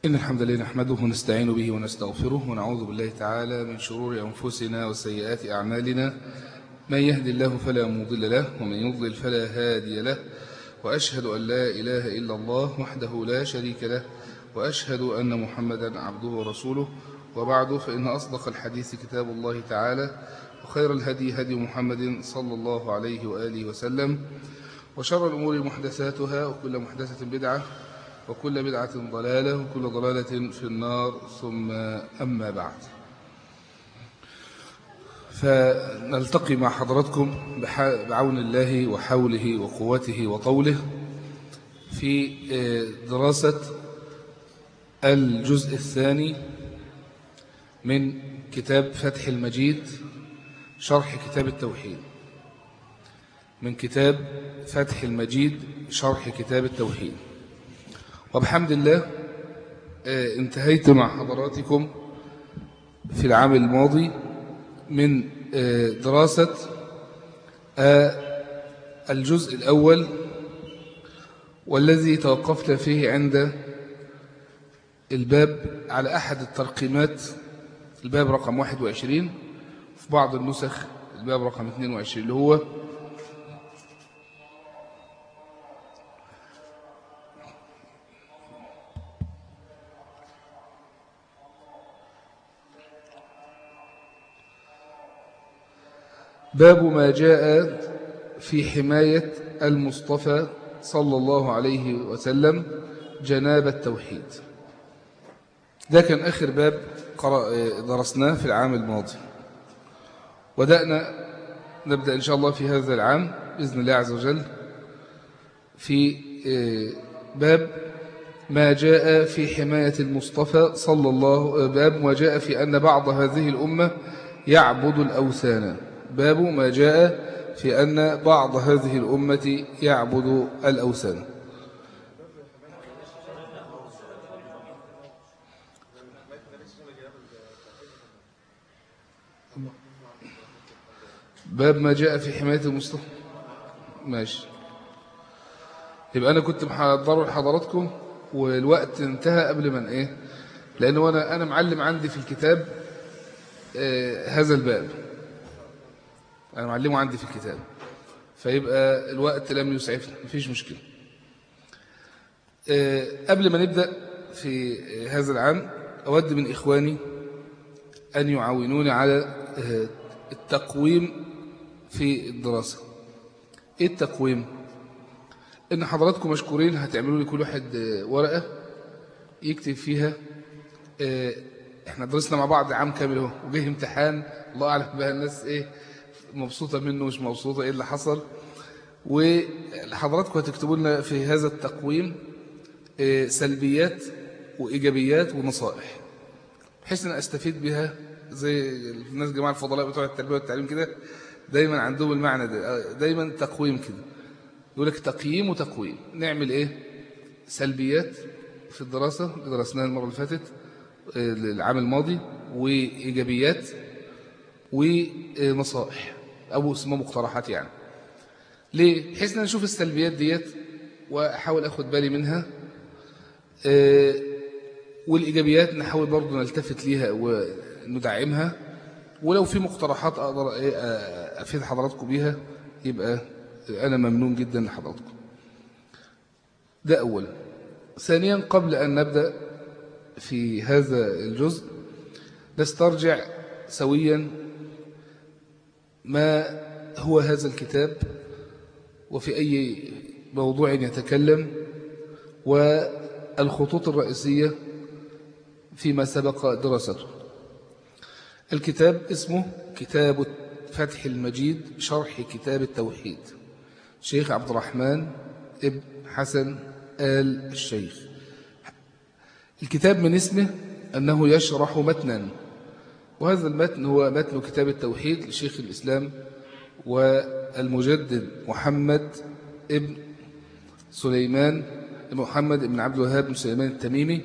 إن الحمد لله نحمده ونستعين به ونستغفره ونعوذ بالله تعالى من شرور أنفسنا وسيئات أعمالنا من يهدي الله فلا مضل له ومن يضلل فلا هادي له وأشهد أن لا إله إلا الله وحده لا شريك له وأشهد أن محمدا عبده ورسوله وبعد فإن أصدق الحديث كتاب الله تعالى وخير الهدي هدي محمد صلى الله عليه وآله وسلم وشر الأمور محدثاتها وكل محدثة بدعة وكل بدعة ضلالة وكل ضلالة في النار ثم أما بعد فنلتقي مع حضراتكم بعون الله وحوله وقوته وطوله في دراسة الجزء الثاني من كتاب فتح المجيد شرح كتاب التوحيد من كتاب فتح المجيد شرح كتاب التوحيد وبحمد الله انتهيت مع حضراتكم في العام الماضي من دراسة الجزء الأول والذي توقفنا فيه عند الباب على أحد الترقيمات الباب رقم 21 في بعض النسخ الباب رقم 22 اللي هو باب ما جاء في حماية المصطفى صلى الله عليه وسلم جناب التوحيد ده كان آخر باب درسناه في العام الماضي بدأنا نبدأ إن شاء الله في هذا العام بإذن الله عز وجل في باب ما جاء في حماية المصطفى صلى الله باب ما جاء في أن بعض هذه الأمة يعبد الأوثان باب ما جاء في أن بعض هذه الأمة يعبد الأوثان باب ما جاء في حماية المصطفى ماشي يبقى أنا كنت محضره لحضراتكم والوقت انتهى قبل من إيه لأنه أنا, أنا معلم عندي في الكتاب آه هذا الباب أنا معلمه عندي في الكتاب فيبقى الوقت لم يسعفنا مفيش مشكلة آه قبل ما نبدأ في هذا العام أود من إخواني أن يعاونوني على آه التقويم في الدراسة إيه التقويم؟ إن حضراتكم مشكورين هتعملوا لي كل واحد ورقة يكتب فيها إحنا درسنا مع بعض عام كامل اهو وجه امتحان الله أعلم بقى الناس إيه مبسوطة منه مش مبسوطة إيه اللي حصل وحضراتكم هتكتبوا لنا في هذا التقويم سلبيات وإيجابيات ونصائح بحيث أن أستفيد بها زي الناس جماعة الفضلاء بتوع التربية والتعليم كده دايما عندهم المعنى ده دايما تقويم كده يقول لك تقييم وتقويم نعمل ايه سلبيات في الدراسة اللي درسناها المرة اللي فاتت العام الماضي وإيجابيات ونصائح أو اسمها مقترحات يعني ليه؟ بحيث أن نشوف السلبيات ديت وأحاول أخد بالي منها والإيجابيات نحاول برضو نلتفت ليها وندعمها ولو في مقترحات أقدر أفيد حضراتكم بيها يبقى أنا ممنون جدا لحضراتكم ده أولا ثانيا قبل أن نبدأ في هذا الجزء نسترجع سويا ما هو هذا الكتاب وفي أي موضوع يتكلم والخطوط الرئيسية فيما سبق دراسته الكتاب اسمه كتاب فتح المجيد شرح كتاب التوحيد شيخ عبد الرحمن ابن حسن آل الشيخ الكتاب من اسمه أنه يشرح متنا وهذا المتن هو متن كتاب التوحيد لشيخ الإسلام والمجدد محمد ابن سليمان محمد بن عبد الوهاب بن سليمان التميمي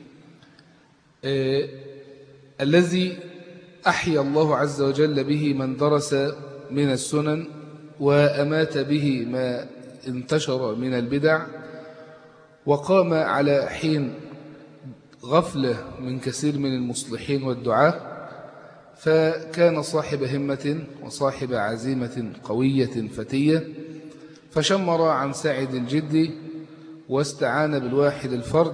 آه الذي أحيا الله عز وجل به من درس من السنن وأمات به ما انتشر من البدع وقام على حين غفلة من كثير من المصلحين والدعاة فكان صاحب همة وصاحب عزيمة قوية فتية فشمر عن ساعد الجد واستعان بالواحد الفرد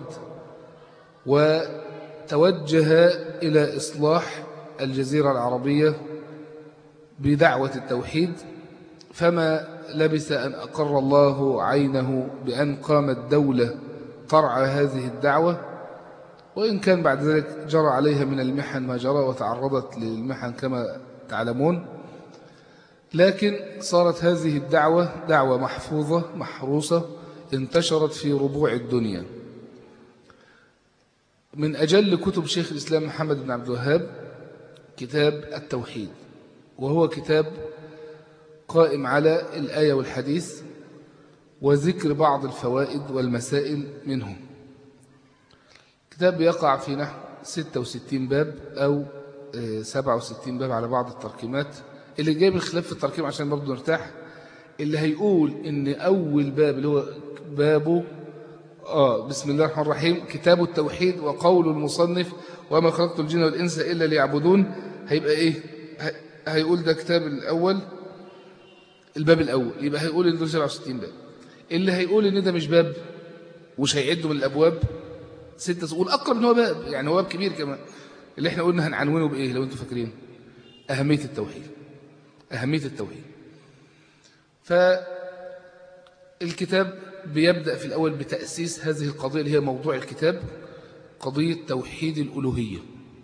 وتوجه إلى إصلاح الجزيرة العربية بدعوة التوحيد فما لبث أن أقر الله عينه بأن قامت دولة ترعى هذه الدعوة وإن كان بعد ذلك جرى عليها من المحن ما جرى وتعرضت للمحن كما تعلمون لكن صارت هذه الدعوة دعوة محفوظة محروسة انتشرت في ربوع الدنيا من أجل كتب شيخ الإسلام محمد بن عبد الوهاب كتاب التوحيد وهو كتاب قائم على الآية والحديث وذكر بعض الفوائد والمسائل منهم كتاب يقع في نحو 66 باب أو 67 باب على بعض التركيمات اللي جايب الخلاف في التركيم عشان برضه نرتاح اللي هيقول ان أول باب اللي هو بابه آه بسم الله الرحمن الرحيم كتاب التوحيد وقول المصنف وما خلقت الجن والإنس إلا ليعبدون هيبقى إيه هيقول ده كتاب الأول الباب الأول يبقى هيقول إن دول 67 باب اللي هيقول إن ده مش باب ومش هيعده من الأبواب ستة والأقرب إن هو باب يعني هو باب كبير كمان اللي احنا قلنا هنعنونه بإيه لو أنتم فاكرين أهمية التوحيد أهمية التوحيد فالكتاب بيبدأ في الأول بتأسيس هذه القضية اللي هي موضوع الكتاب قضية توحيد الألوهية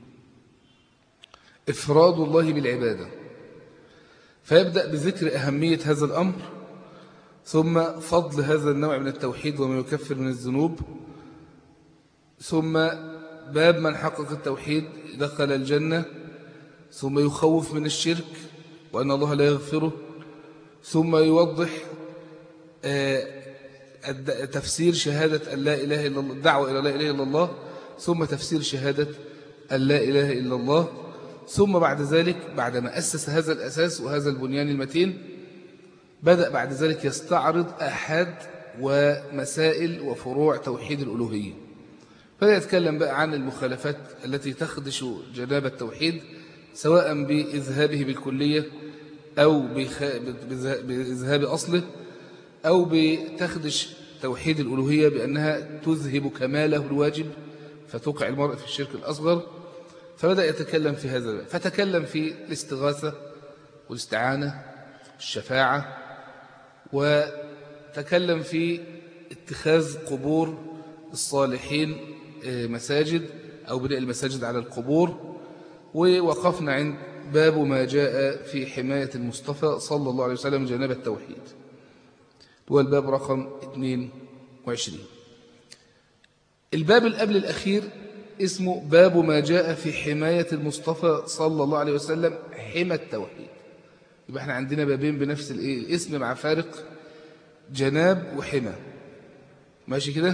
إفراد الله بالعبادة فيبدأ بذكر أهمية هذا الأمر ثم فضل هذا النوع من التوحيد وما يكفر من الذنوب ثم باب من حقق التوحيد دخل الجنة ثم يخوف من الشرك وأن الله لا يغفره ثم يوضح تفسير شهادة أن لا إله إلا الله الدعوة إلى لا إله إلا الله ثم تفسير شهادة أن لا إله إلا الله ثم بعد ذلك بعدما أسس هذا الأساس وهذا البنيان المتين بدأ بعد ذلك يستعرض أحد ومسائل وفروع توحيد الألوهية بدأ يتكلم بقى عن المخالفات التي تخدش جناب التوحيد سواء بإذهابه بالكلية أو بإذهاب أصله أو بتخدش توحيد الألوهية بأنها تذهب كماله الواجب فتوقع المرء في الشرك الأصغر فبدأ يتكلم في هذا فتكلم في الاستغاثة والاستعانة الشفاعة وتكلم في اتخاذ قبور الصالحين مساجد أو بناء المساجد على القبور ووقفنا عند باب ما جاء في حماية المصطفى صلى الله عليه وسلم جناب التوحيد هو الباب رقم 22 الباب القبل الأخير اسمه باب ما جاء في حماية المصطفى صلى الله عليه وسلم حمى التوحيد يبقى احنا عندنا بابين بنفس الايه الاسم مع فارق جناب وحمى ماشي كده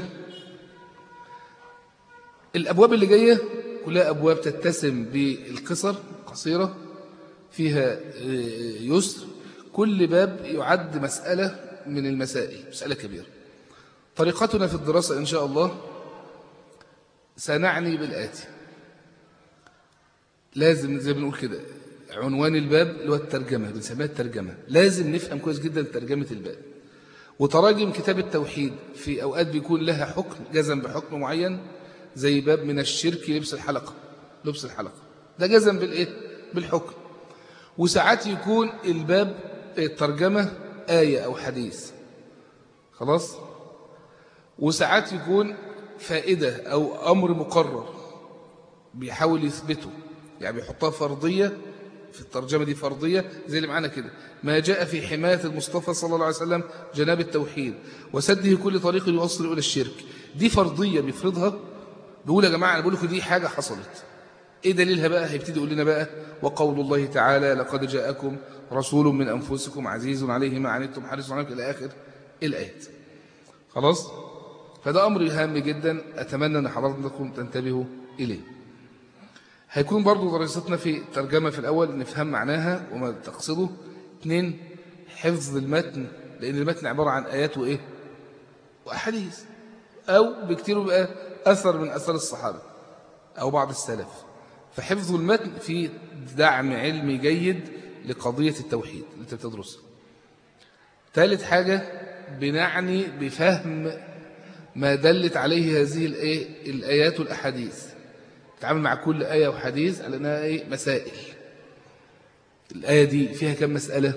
الأبواب اللي جاية كلها أبواب تتسم بالقصر قصيرة فيها يسر كل باب يعد مسألة من المسائل مسألة كبيرة طريقتنا في الدراسة إن شاء الله سنعني بالآتي لازم زي ما بنقول كده عنوان الباب اللي هو الترجمة بنسميها الترجمة لازم نفهم كويس جدا ترجمة الباب وتراجم كتاب التوحيد في أوقات بيكون لها حكم جزم بحكم معين زي باب من الشرك لبس الحلقة لبس الحلقة ده جزم بالإيه؟ بالحكم وساعات يكون الباب الترجمة آية أو حديث خلاص وساعات يكون فائدة أو أمر مقرر بيحاول يثبته يعني بيحطها فرضية في الترجمة دي فرضية زي اللي معانا كده ما جاء في حماية المصطفى صلى الله عليه وسلم جناب التوحيد وسده كل طريق يوصل إلى الشرك دي فرضية بيفرضها بيقول يا جماعة أنا بقول لكم دي حاجة حصلت إيه دليلها بقى هيبتدي يقول لنا بقى وقول الله تعالى لقد جاءكم رسول من أنفسكم عزيز عليه ما عنتم حريص عليكم إلى آخر الآيات خلاص فده أمر هام جدا أتمنى أن حضراتكم تنتبهوا إليه هيكون برضو دراستنا في ترجمة في الأول نفهم معناها وما تقصده اثنين حفظ المتن لأن المتن عبارة عن آيات وإيه وأحاديث أو بكتير بقى أثر من أثر الصحابة أو بعض السلف فحفظ المتن في دعم علمي جيد لقضية التوحيد اللي انت بتدرسها ثالث حاجة بنعني بفهم ما دلت عليه هذه الآيات والأحاديث تعامل مع كل آية وحديث على أنها إيه مسائل الآية دي فيها كم مسألة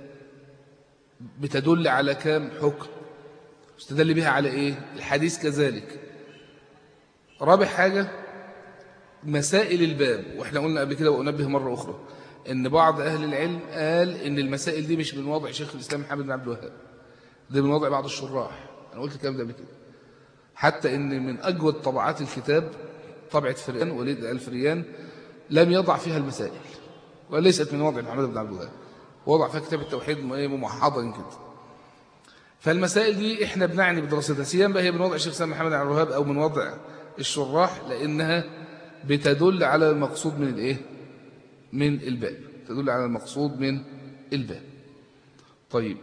بتدل على كم حكم استدل بها على إيه الحديث كذلك رابع حاجة مسائل الباب وإحنا قلنا قبل كده وأنبه مرة أخرى إن بعض أهل العلم قال إن المسائل دي مش من وضع شيخ الإسلام محمد بن عبد الوهاب دي من وضع بعض الشراح أنا قلت الكلام ده قبل كده حتى إن من أجود طبعات الكتاب طبعة فريان وليد الفريان لم يضع فيها المسائل وليست من وضع محمد بن عبد الوهاب وضع فيها كتاب التوحيد ممحضا كده فالمسائل دي احنا بنعني بدراستها سيما هي من وضع الشيخ سامي محمد بن عبد الوهاب او من وضع الشراح لانها بتدل على المقصود من الايه من الباب تدل على المقصود من الباب طيب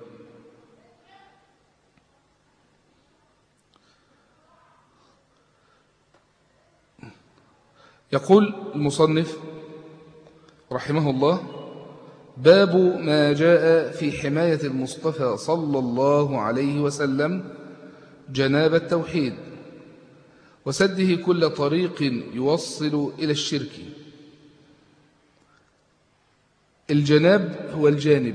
يقول المصنف رحمه الله باب ما جاء في حماية المصطفى صلى الله عليه وسلم جناب التوحيد وسده كل طريق يوصل إلى الشرك الجناب هو الجانب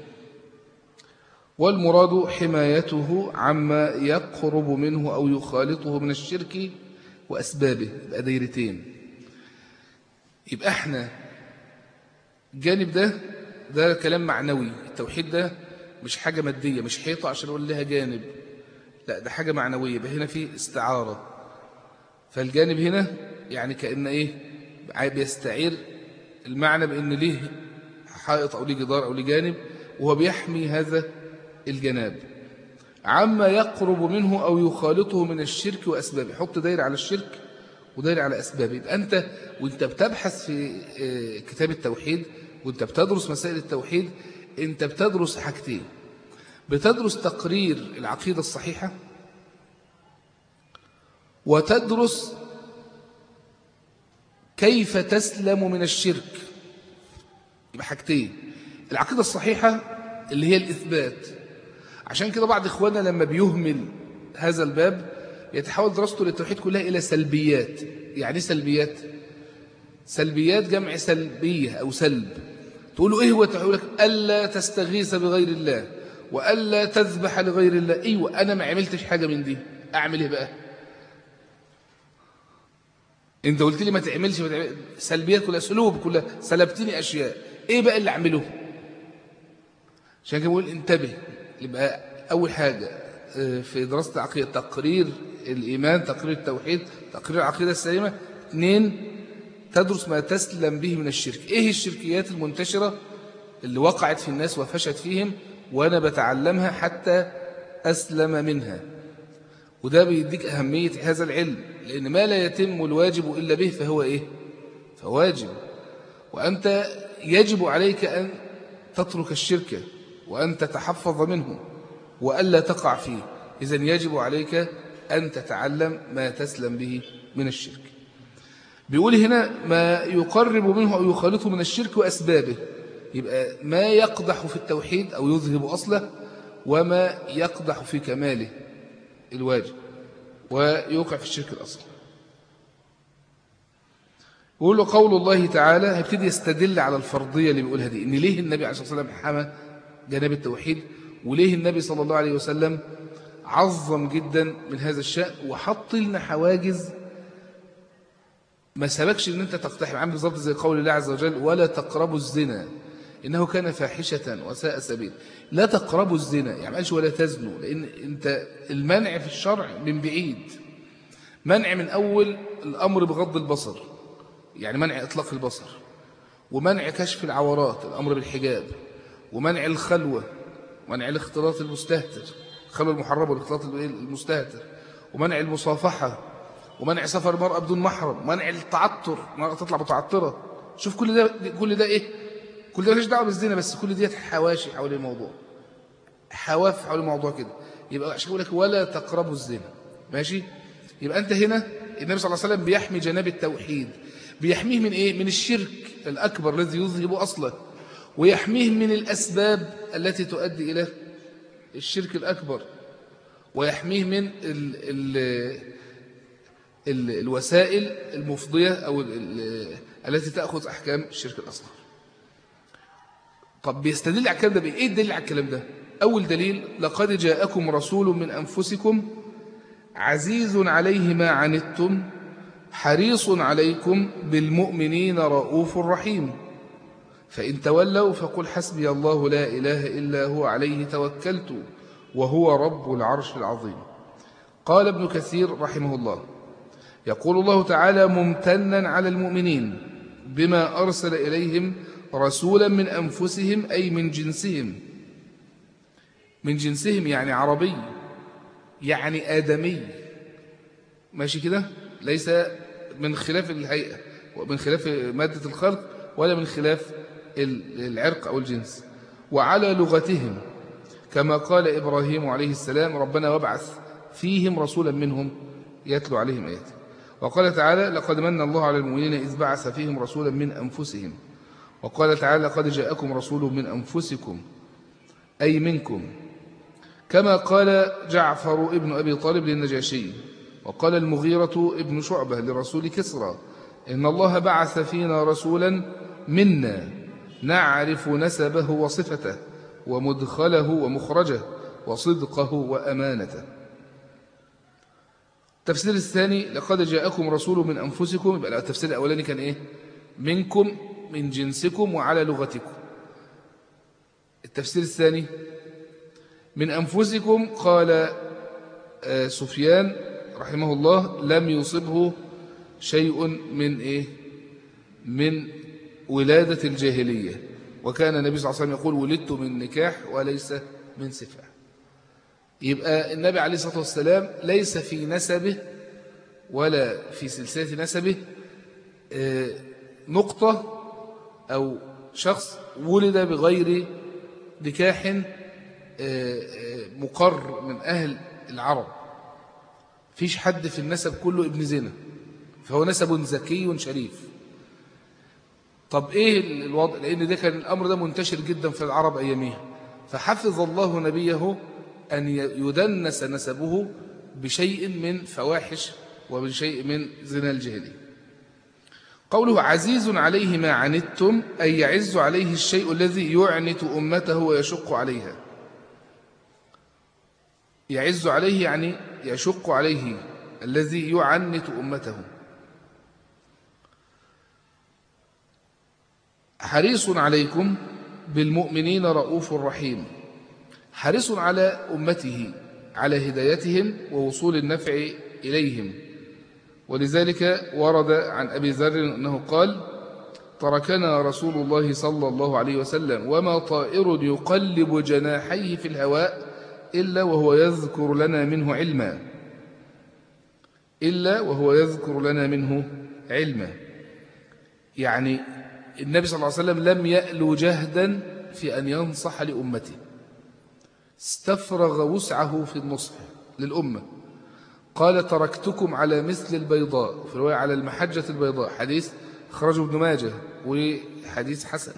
والمراد حمايته عما يقرب منه أو يخالطه من الشرك وأسبابه يبقى دايرتين يبقى احنا الجانب ده ده كلام معنوي التوحيد ده مش حاجة مادية مش حيطة عشان أقول لها جانب لا ده حاجة معنوية يبقى هنا في استعارة فالجانب هنا يعني كأن إيه بيستعير المعنى بأن ليه حائط أو ليه جدار أو ليه جانب وهو بيحمي هذا الجناب عما يقرب منه أو يخالطه من الشرك وأسبابه حط داير على الشرك وداير على أسبابه يبقى أنت وانت بتبحث في كتاب التوحيد وانت بتدرس مسائل التوحيد انت بتدرس حاجتين بتدرس تقرير العقيدة الصحيحة وتدرس كيف تسلم من الشرك يبقى حاجتين العقيدة الصحيحة اللي هي الإثبات عشان كده بعض إخواننا لما بيهمل هذا الباب يتحول دراسته للتوحيد كلها إلى سلبيات يعني سلبيات سلبيات جمع سلبية أو سلب تقول له إيه هو تقول لك ألا تستغيث بغير الله وألا تذبح لغير الله أيوة أنا ما عملتش حاجة من دي أعمل إيه بقى أنت قلت لي ما تعملش ما تعمل سلبيات كلها سلوب كلها سلبتني أشياء إيه بقى اللي أعمله عشان كده بقول انتبه يبقى أول حاجة في دراسة العقيدة تقرير الإيمان تقرير التوحيد تقرير العقيدة السليمة اثنين تدرس ما تسلم به من الشرك إيه الشركيات المنتشرة اللي وقعت في الناس وفشت فيهم وأنا بتعلمها حتى أسلم منها وده بيديك أهمية هذا العلم لأن ما لا يتم الواجب إلا به فهو إيه فواجب وأنت يجب عليك أن تترك الشرك وأن تتحفظ منه وألا تقع فيه إذا يجب عليك أن تتعلم ما تسلم به من الشرك بيقول هنا ما يقرب منه أو يخالطه من الشرك وأسبابه يبقى ما يقدح في التوحيد أو يذهب أصله وما يقدح في كماله الواجب ويوقع في الشرك الأصل يقول له قول الله تعالى هيبتدي يستدل على الفرضية اللي بيقولها دي إن ليه النبي عليه الصلاة والسلام حمى جناب التوحيد وليه النبي صلى الله عليه وسلم عظم جدا من هذا الشأن وحط لنا حواجز ما سبكش ان انت تقتحم عامل بالظبط زي قول الله عز وجل ولا تقربوا الزنا انه كان فاحشة وساء سبيل لا تقربوا الزنا يعني قالش ولا تزنوا لان انت المنع في الشرع من بعيد منع من اول الامر بغض البصر يعني منع اطلاق البصر ومنع كشف العورات الامر بالحجاب ومنع الخلوة منع الاختلاط المستهتر الخلوة المحرمة والاختلاط المستهتر ومنع المصافحة ومنع سفر المرأة بدون محرم منع التعطر المرأة تطلع متعطرة شوف كل ده كل ده ايه كل ده مش دعوه بالزنا بس كل ديت حواشي حول الموضوع حواف حول الموضوع كده يبقى عشان اقول لك ولا تقربوا الزنا ماشي يبقى انت هنا النبي صلى الله عليه وسلم بيحمي جناب التوحيد بيحميه من إيه؟ من الشرك الأكبر الذي يذهب أصله ويحميه من الأسباب التي تؤدي إلى الشرك الأكبر ويحميه من ال ال ال الوسائل المفضية أو التي تأخذ أحكام الشرك الأصغر طب بيستدل على الكلام ده بإيه الدليل على الكلام ده أول دليل لقد جاءكم رسول من أنفسكم عزيز عليه ما عنتم حريص عليكم بالمؤمنين رؤوف رحيم فإن تولوا فقل حسبي الله لا إله إلا هو عليه توكلت وهو رب العرش العظيم قال ابن كثير رحمه الله يقول الله تعالى ممتنا على المؤمنين بما أرسل إليهم رسولا من أنفسهم أي من جنسهم من جنسهم يعني عربي يعني آدمي ماشي كده ليس من خلاف الهيئة ومن خلاف مادة الخلق ولا من خلاف العرق أو الجنس وعلى لغتهم كما قال إبراهيم عليه السلام ربنا وابعث فيهم رسولا منهم يتلو عليهم آياته وقال تعالى لقد من الله على المؤمنين إذ بعث فيهم رسولا من أنفسهم وقال تعالى لقد جاءكم رسول من أنفسكم أي منكم كما قال جعفر ابن أبي طالب للنجاشي وقال المغيرة ابن شعبة لرسول كسرى إن الله بعث فينا رسولا منا نعرف نسبه وصفته ومدخله ومخرجه وصدقه وأمانته التفسير الثاني لقد جاءكم رسول من أنفسكم يبقى التفسير الأولاني كان إيه منكم من جنسكم وعلى لغتكم التفسير الثاني من أنفسكم قال آه، سفيان رحمه الله لم يصبه شيء من إيه من ولادة الجاهلية وكان النبي صلى الله عليه وسلم يقول ولدت من نكاح وليس من سفاح يبقى النبي عليه الصلاة والسلام ليس في نسبه ولا في سلسلة نسبه آه، نقطة أو شخص ولد بغير نكاح آه، آه، مقر من أهل العرب فيش حد في النسب كله ابن زنا فهو نسب زكي شريف طب ايه الوضع لان ده كان الامر ده منتشر جدا في العرب اياميها فحفظ الله نبيه ان يدنس نسبه بشيء من فواحش وبشيء من زنا الجهلي قوله عزيز عليه ما عنتم أي يعز عليه الشيء الذي يعنت أمته ويشق عليها يعز عليه يعني يشق عليه الذي يعنت أمته حريص عليكم بالمؤمنين رؤوف رحيم حريص على أمته على هدايتهم ووصول النفع إليهم ولذلك ورد عن أبي ذر أنه قال تركنا رسول الله صلى الله عليه وسلم وما طائر يقلب جناحيه في الهواء إلا وهو يذكر لنا منه علما إلا وهو يذكر لنا منه علما يعني النبي صلى الله عليه وسلم لم يألو جهدا في أن ينصح لأمته استفرغ وسعه في النصح للأمة قال تركتكم على مثل البيضاء في رواية على المحجة البيضاء حديث خرجه ابن ماجه وحديث حسن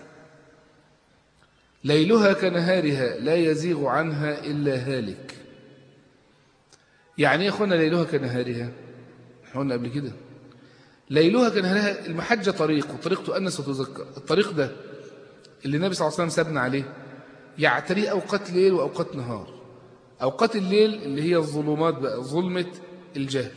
ليلها كنهارها لا يزيغ عنها إلا هالك يعني ايه اخوانا ليلها كنهارها احنا قلنا قبل كده ليلها كنهارها المحجة طريق وطريق تؤنس وتذكر الطريق ده اللي النبي صلى الله عليه وسلم سابنا عليه يعتريه أوقات ليل وأوقات نهار أوقات الليل اللي هي الظلمات بقى ظلمة الجهل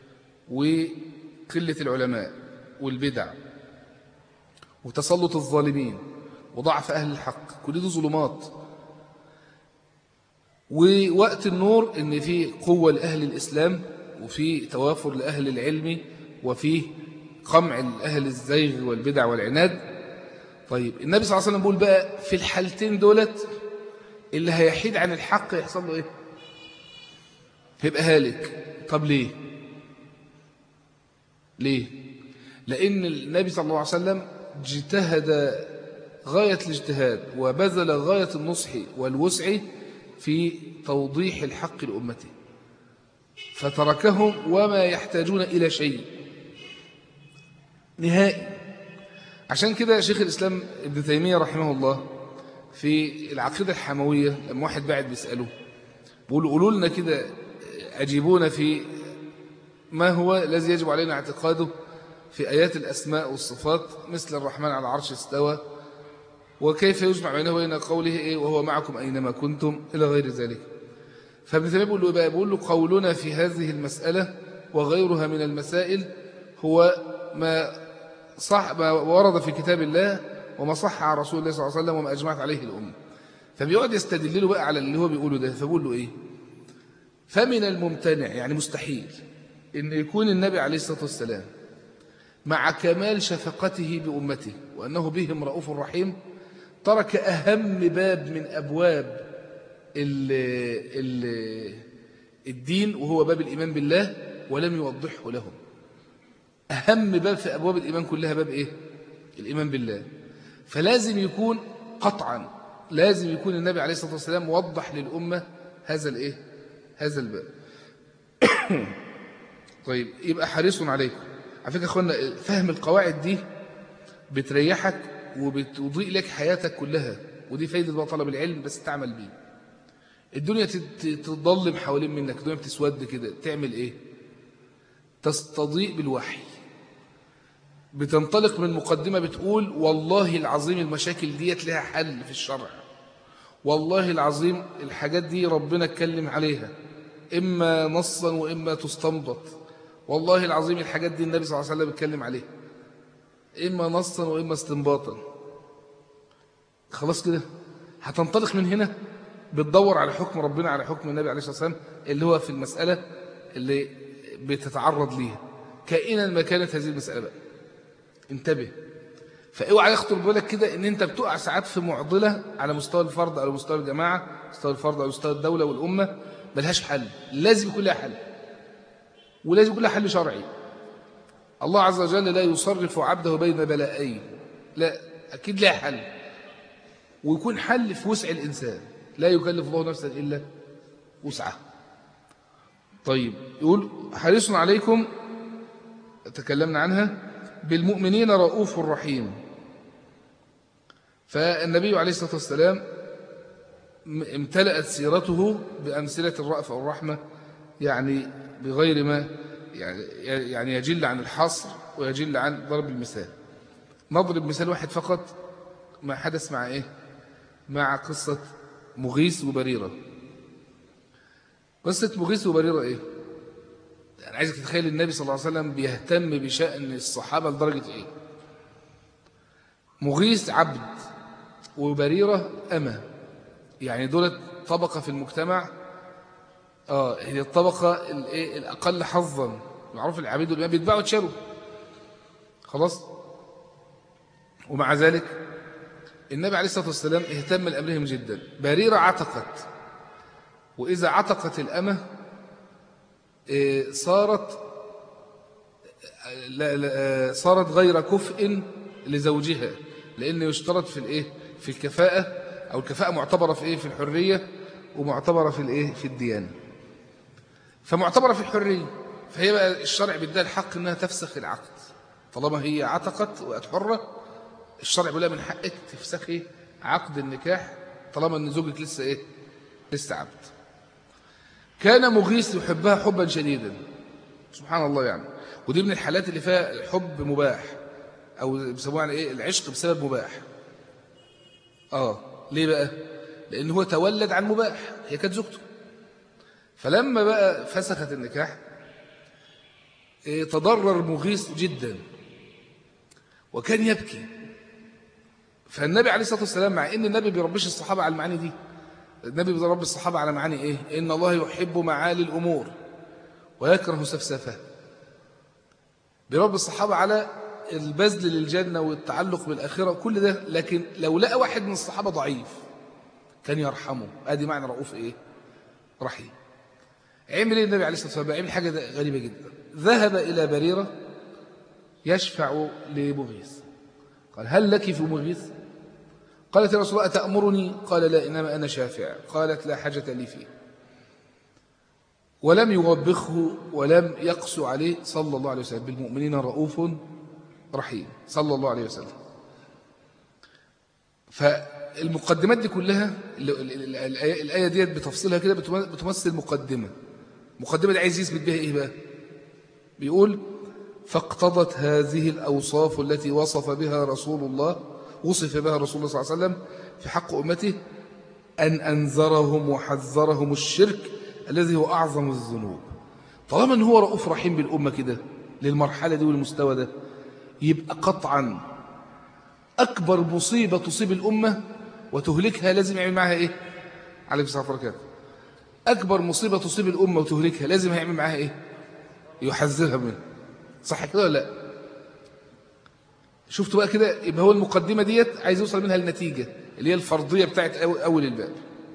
وقلة العلماء والبدع وتسلط الظالمين وضعف أهل الحق كل دي ظلمات ووقت النور ان في قوة لأهل الإسلام وفي توافر لأهل العلم وفي قمع لأهل الزيغ والبدع والعناد طيب النبي صلى الله عليه وسلم بيقول بقى في الحالتين دولت اللي هيحيد عن الحق يحصل له ايه هيبقى هالك طب ليه ليه لأن النبي صلى الله عليه وسلم اجتهد غاية الاجتهاد وبذل غاية النصح والوسع في توضيح الحق لأمته فتركهم وما يحتاجون إلى شيء نهائي عشان كده شيخ الإسلام ابن تيمية رحمه الله في العقيدة الحموية لما واحد بعد بيسأله بيقول قولوا لنا كده أجيبونا في ما هو الذي يجب علينا اعتقاده في آيات الأسماء والصفات مثل الرحمن على العرش استوى وكيف يجمع بينه وبين قوله إيه وهو معكم أينما كنتم إلى غير ذلك فابن تيمية بيقول له بقى بيقول له قولنا في هذه المسألة وغيرها من المسائل هو ما صح ما ورد في كتاب الله وما صح عن رسول الله صلى الله عليه وسلم وما أجمعت عليه الأمة فبيقعد يستدل له بقى على اللي هو بيقوله ده فبقول له إيه فمن الممتنع يعني مستحيل إن يكون النبي عليه الصلاة والسلام مع كمال شفقته بأمته وأنه بهم رؤوف رحيم ترك أهم باب من أبواب ال ال الدين وهو باب الإيمان بالله ولم يوضحه لهم أهم باب في أبواب الإيمان كلها باب إيه؟ الإيمان بالله فلازم يكون قطعا لازم يكون النبي عليه الصلاة والسلام وضح للأمة هذا الإيه؟ هذا الباب طيب يبقى حريص عليكم على فكرة أخوانا فهم القواعد دي بتريحك وبتضيء لك حياتك كلها ودي فايدة بقى طلب العلم بس تعمل بيه الدنيا تتظلم حوالين منك الدنيا بتسود كده تعمل ايه تستضيء بالوحي بتنطلق من مقدمة بتقول والله العظيم المشاكل ديت لها حل في الشرع والله العظيم الحاجات دي ربنا اتكلم عليها إما نصا وإما تستنبط والله العظيم الحاجات دي النبي صلى الله عليه وسلم اتكلم عليها إما نصا وإما استنباطا خلاص كده هتنطلق من هنا بتدور على حكم ربنا على حكم النبي عليه الصلاة والسلام اللي هو في المسألة اللي بتتعرض ليها كائنا ما كانت هذه المسألة بقى انتبه فاوعى يخطر بالك كده ان انت بتقع ساعات في معضلة على مستوى الفرد على مستوى الجماعة مستوى الفرد على مستوى الدولة والأمة ملهاش حل لازم يكون لها حل ولازم يكون لها حل شرعي الله عز وجل لا يصرف عبده بين بلائين لا أكيد لها حل ويكون حل في وسع الإنسان لا يكلف الله نفسا إلا وسعها طيب يقول حريص عليكم تكلمنا عنها بالمؤمنين رؤوف رحيم فالنبي عليه الصلاة والسلام امتلأت سيرته بأمثلة الرأفة والرحمة يعني بغير ما يعني, يعني يجل عن الحصر ويجل عن ضرب المثال نضرب مثال واحد فقط ما حدث مع إيه مع قصة مغيث وبريرة قصة مغيث وبريرة إيه أنا عايزك تتخيل النبي صلى الله عليه وسلم بيهتم بشأن الصحابة لدرجة إيه مغيث عبد وبريرة أمة يعني دولت طبقة في المجتمع آه هي الطبقة الأقل حظا معروف العبيد والإمام بيتباعوا تشاروا خلاص ومع ذلك النبي عليه الصلاة والسلام اهتم لأمرهم جدا بريرة عتقت وإذا عتقت الأمة صارت لا لا صارت غير كفء لزوجها لأنه يشترط في الإيه في الكفاءة أو الكفاءة معتبرة في إيه في الحرية ومعتبرة في الإيه في الديانة فمعتبرة في الحرية فهي بقى الشرع بيديها الحق إنها تفسخ العقد طالما هي عتقت وقت حرة الشرع بيقول لها من حقك تفسخي عقد النكاح طالما ان زوجك لسه ايه لسه عبد كان مغيث يحبها حبا شديدا سبحان الله يعني ودي من الحالات اللي فيها الحب مباح او بيسموها يعني ايه العشق بسبب مباح اه ليه بقى لان هو تولد عن مباح هي كانت زوجته فلما بقى فسخت النكاح إيه تضرر مغيث جدا وكان يبكي فالنبي عليه الصلاة والسلام مع ان النبي بيربيش الصحابة على المعاني دي النبي بيربي الصحابة على معاني ايه ان الله يحب معالي الامور ويكره سفسفه بيربي الصحابة على البذل للجنة والتعلق بالآخرة كل ده لكن لو لقى واحد من الصحابة ضعيف كان يرحمه ادي معنى رؤوف ايه رحيم عمل ايه النبي عليه الصلاة والسلام عمل حاجة غريبة جدا ذهب إلى بريرة يشفع لمغيث قال هل لك في مغيث قالت يا رسول الله أتأمرني قال لا إنما أنا شافع قالت لا حاجة لي فيه ولم يوبخه ولم يقسو عليه صلى الله عليه وسلم بالمؤمنين رؤوف رحيم صلى الله عليه وسلم فالمقدمات دي كلها الآية ديت بتفصيلها كده بتمثل مقدمة مقدمة دي عايز يثبت بها إيه بقى بيقول فاقتضت هذه الأوصاف التي وصف بها رسول الله وصف بها رسول الله صلى الله عليه وسلم في حق أمته أن أنذرهم وحذرهم الشرك الذي هو أعظم الذنوب طالما أن هو رؤوف رحيم بالأمة كده للمرحلة دي والمستوى ده يبقى قطعا أكبر مصيبة تصيب الأمة وتهلكها لازم يعمل معها إيه عليه الصلاة والسلام أكبر مصيبة تصيب الأمة وتهلكها لازم يعمل معها إيه يحذرها منها صح كده ولا لا شفتوا بقى كده يبقى هو المقدمة ديت عايز يوصل منها النتيجة اللي هي الفرضية بتاعت أول الباب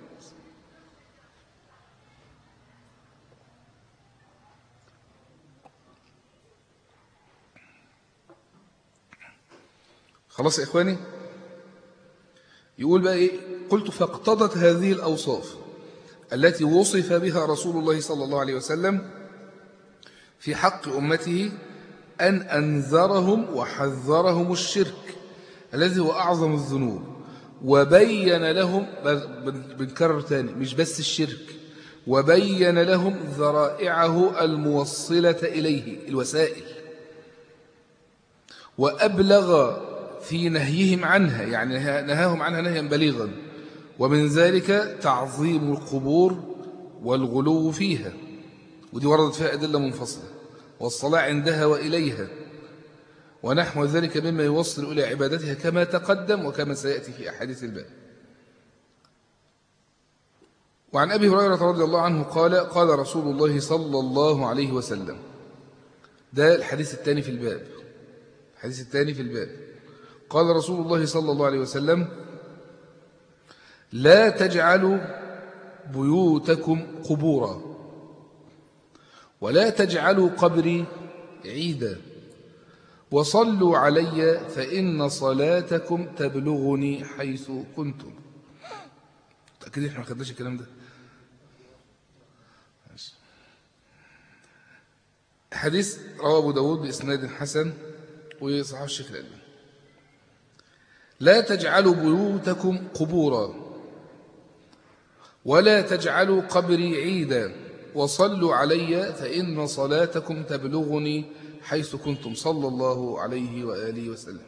خلاص يا إخواني يقول بقى إيه قلت فاقتضت هذه الأوصاف التي وصف بها رسول الله صلى الله عليه وسلم في حق أمته أن أنذرهم وحذرهم الشرك الذي هو أعظم الذنوب وبين لهم بنكرر تاني مش بس الشرك وبين لهم ذرائعه الموصلة إليه الوسائل وأبلغ في نهيهم عنها يعني نهاهم عنها نهيا بليغا ومن ذلك تعظيم القبور والغلو فيها ودي وردت فيها أدلة منفصلة والصلاة عندها وإليها ونحو ذلك مما يوصل إلى عبادتها كما تقدم وكما سيأتي في أحاديث الباب وعن أبي هريرة رضي الله عنه قال قال رسول الله صلى الله عليه وسلم ده الحديث الثاني في الباب الحديث الثاني في الباب قال رسول الله صلى الله عليه وسلم لا تجعلوا بيوتكم قبورا ولا تجعلوا قبري عيدا وصلوا علي فإن صلاتكم تبلغني حيث كنتم تأكد احنا ما خدناش الكلام ده حديث رواه أبو داود بإسناد حسن وصححه الشيخ الألباني لا تجعلوا بيوتكم قبورا ولا تجعلوا قبري عيدا وصلوا علي فإن صلاتكم تبلغني حيث كنتم صلى الله عليه وآله وسلم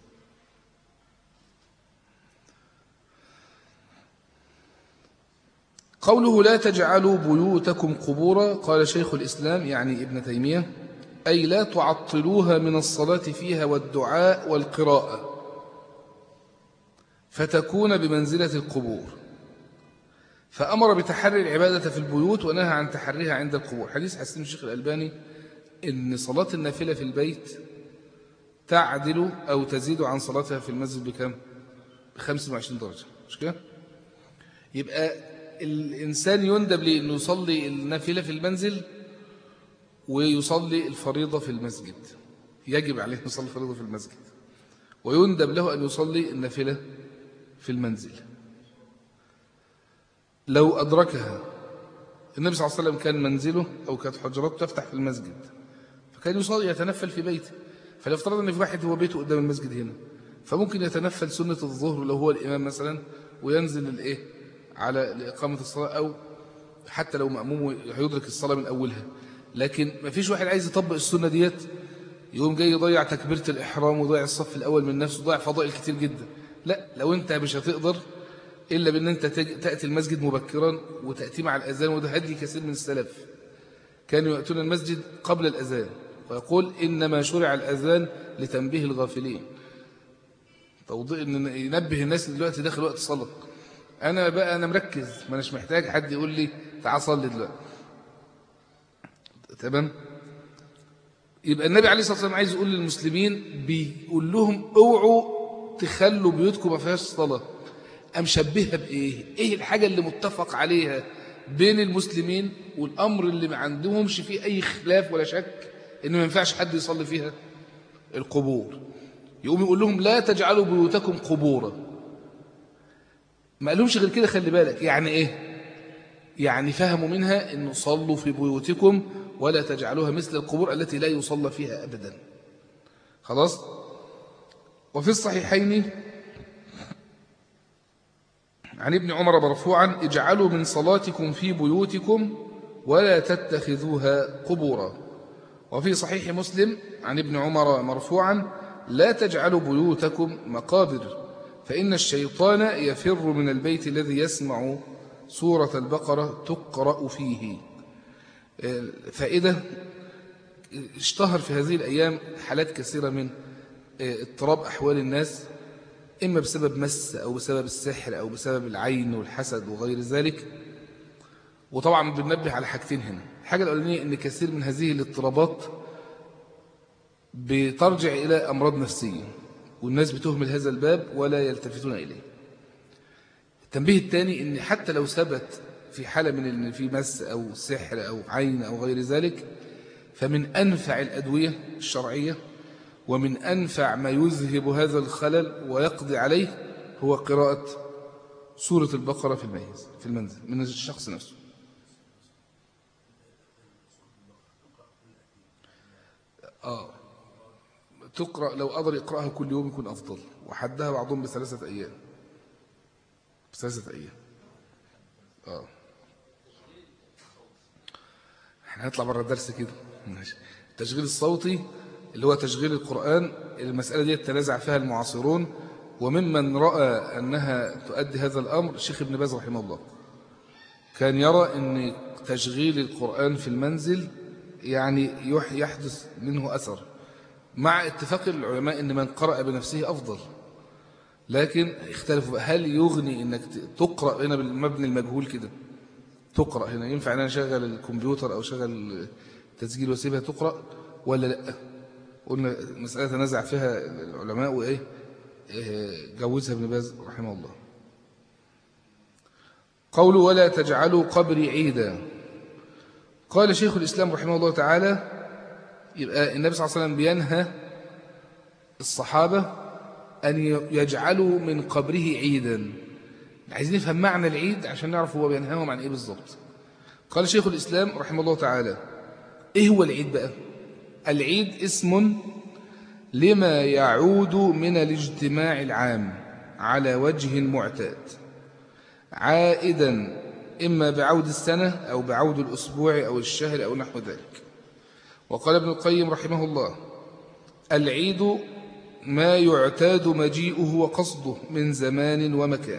قوله لا تجعلوا بيوتكم قبورا قال شيخ الإسلام يعني ابن تيمية أي لا تعطلوها من الصلاة فيها والدعاء والقراءة فتكون بمنزلة القبور فأمر بتحري العبادة في البيوت ونهى عن تحريها عند القبور حديث حسين الشيخ الألباني إن صلاة النافلة في البيت تعدل أو تزيد عن صلاتها في المسجد بكم؟ ب 25 درجة مش كده؟ يبقى الإنسان يندب لأنه يصلي النافلة في المنزل ويصلي الفريضة في المسجد يجب عليه أن يصلي الفريضة في المسجد ويندب له أن يصلي النافلة في المنزل لو أدركها النبي صلى الله عليه وسلم كان منزله أو كانت حجراته تفتح في المسجد فكان يصلي يتنفل في بيته فلو افترض أن في واحد هو بيته قدام المسجد هنا فممكن يتنفل سنة الظهر لو هو الإمام مثلا وينزل الإيه على إقامة الصلاة أو حتى لو مأموم هيدرك الصلاة من أولها لكن ما فيش واحد عايز يطبق السنة ديت يقوم جاي يضيع تكبيرة الإحرام وضيع الصف الأول من نفسه وضيع فضائل كتير جدا لا لو أنت مش هتقدر إلا بأن أنت تأتي المسجد مبكرا وتأتي مع الأذان وده هدي كثير من السلف كانوا يأتون المسجد قبل الأذان ويقول إنما شرع الأذان لتنبيه الغافلين توضيء إن ينبه الناس دلوقتي داخل وقت الصلاة أنا بقى أنا مركز ما أناش محتاج حد يقول لي تعال صلي دلوقتي تمام يبقى النبي عليه الصلاة والسلام عايز يقول للمسلمين بيقول لهم اوعوا تخلوا بيوتكم ما فيهاش صلاة أمشبهها بإيه إيه الحاجة اللي متفق عليها بين المسلمين والأمر اللي ما عندهمش فيه أي خلاف ولا شك إن ما ينفعش حد يصلي فيها القبور يقوم يقول لهم لا تجعلوا بيوتكم قبورا ما قالهمش غير كده خلي بالك يعني إيه يعني فهموا منها أنه صلوا في بيوتكم ولا تجعلوها مثل القبور التي لا يصلى فيها أبدا خلاص وفي الصحيحين عن ابن عمر مرفوعا اجعلوا من صلاتكم في بيوتكم ولا تتخذوها قبورا وفي صحيح مسلم عن ابن عمر مرفوعا لا تجعلوا بيوتكم مقابر فإن الشيطان يفر من البيت الذي يسمع سورة البقرة تقرأ فيه فائدة اشتهر في هذه الأيام حالات كثيرة من اضطراب أحوال الناس إما بسبب مس أو بسبب السحر أو بسبب العين والحسد وغير ذلك وطبعا بننبه على حاجتين هنا الحاجة الأولانية أن كثير من هذه الاضطرابات بترجع إلى أمراض نفسية والناس بتهمل هذا الباب ولا يلتفتون إليه التنبيه الثاني أن حتى لو ثبت في حالة من أن في مس أو سحر أو عين أو غير ذلك فمن أنفع الأدوية الشرعية ومن أنفع ما يذهب هذا الخلل ويقضي عليه هو قراءة سورة البقرة في الميز في المنزل من الشخص نفسه آه تقرأ لو قدر يقرأها كل يوم يكون أفضل وحدها بعضهم بثلاثة أيام بثلاثة أيام آه احنا هنطلع بره الدرس كده ماشي التشغيل الصوتي اللي هو تشغيل القرآن المسألة دي تنازع فيها المعاصرون وممن رأى أنها تؤدي هذا الأمر الشيخ ابن باز رحمه الله كان يرى أن تشغيل القرآن في المنزل يعني يحدث منه أثر مع اتفاق العلماء أن من قرأ بنفسه أفضل لكن اختلفوا هل يغني أنك تقرأ هنا بالمبني المجهول كده تقرأ هنا ينفع أن أنا أشغل الكمبيوتر أو أشغل تسجيل واسيبها تقرأ ولا لا قلنا مسألة تنازع فيها العلماء وإيه إيه، جوزها ابن باز رحمه الله قولوا ولا تجعلوا قبري عيدا قال شيخ الإسلام رحمه الله تعالى يبقى النبي صلى الله عليه وسلم بينهى الصحابة أن يجعلوا من قبره عيدا عايزين نفهم معنى العيد عشان نعرف هو بينهاهم عن إيه بالظبط قال شيخ الإسلام رحمه الله تعالى إيه هو العيد بقى العيد اسم لما يعود من الاجتماع العام على وجه معتاد عائدا إما بعود السنة أو بعود الأسبوع أو الشهر أو نحو ذلك وقال ابن القيم رحمه الله العيد ما يعتاد مجيئه وقصده من زمان ومكان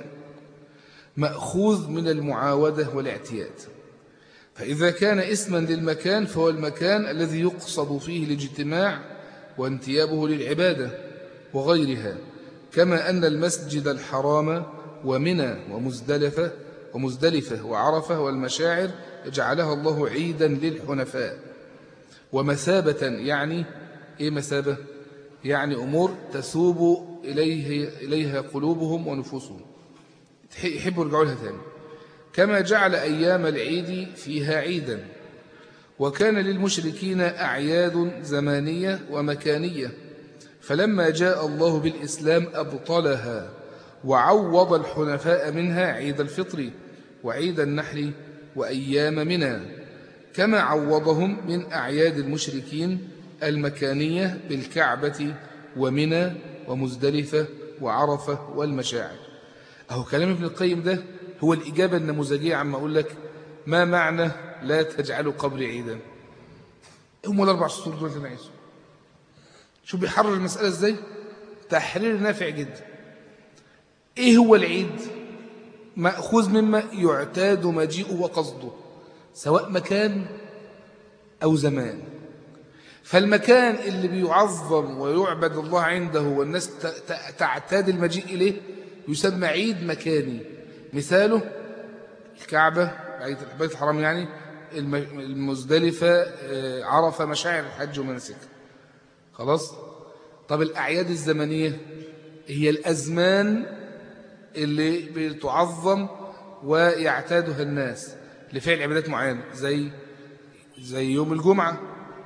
مأخوذ من المعاودة والاعتياد فإذا كان اسما للمكان فهو المكان الذي يقصد فيه الاجتماع وانتيابه للعبادة وغيرها كما أن المسجد الحرام ومنى ومزدلفة ومزدلفة وعرفة والمشاعر جعلها الله عيدا للحنفاء ومثابة يعني إيه مثابة؟ يعني أمور تسوب إليه إليها قلوبهم ونفوسهم يحبوا يرجعوا لها ثاني كما جعل أيام العيد فيها عيدا وكان للمشركين أعياد زمانية ومكانية فلما جاء الله بالإسلام أبطلها وعوض الحنفاء منها عيد الفطر وعيد النحر وأيام منى كما عوضهم من أعياد المشركين المكانية بالكعبة ومنى ومزدلفة وعرفة والمشاعر أهو كلام ابن القيم ده هو الإجابة النموذجية عما أقول لك ما معنى لا تجعلوا قبري عيدا هم الأربع سطور دول اللي عايزه شو بيحرر المسألة إزاي تحرير نافع جدا إيه هو العيد مأخوذ مما يعتاد مجيئه وقصده سواء مكان أو زمان فالمكان اللي بيعظم ويعبد الله عنده والناس تعتاد المجيء إليه يسمى عيد مكاني مثاله الكعبة بيت الحرام يعني المزدلفة آه، عرفة مشاعر الحج ومناسك خلاص طب الأعياد الزمنية هي الأزمان اللي بتعظم ويعتادها الناس لفعل عبادات معينة زي زي يوم الجمعة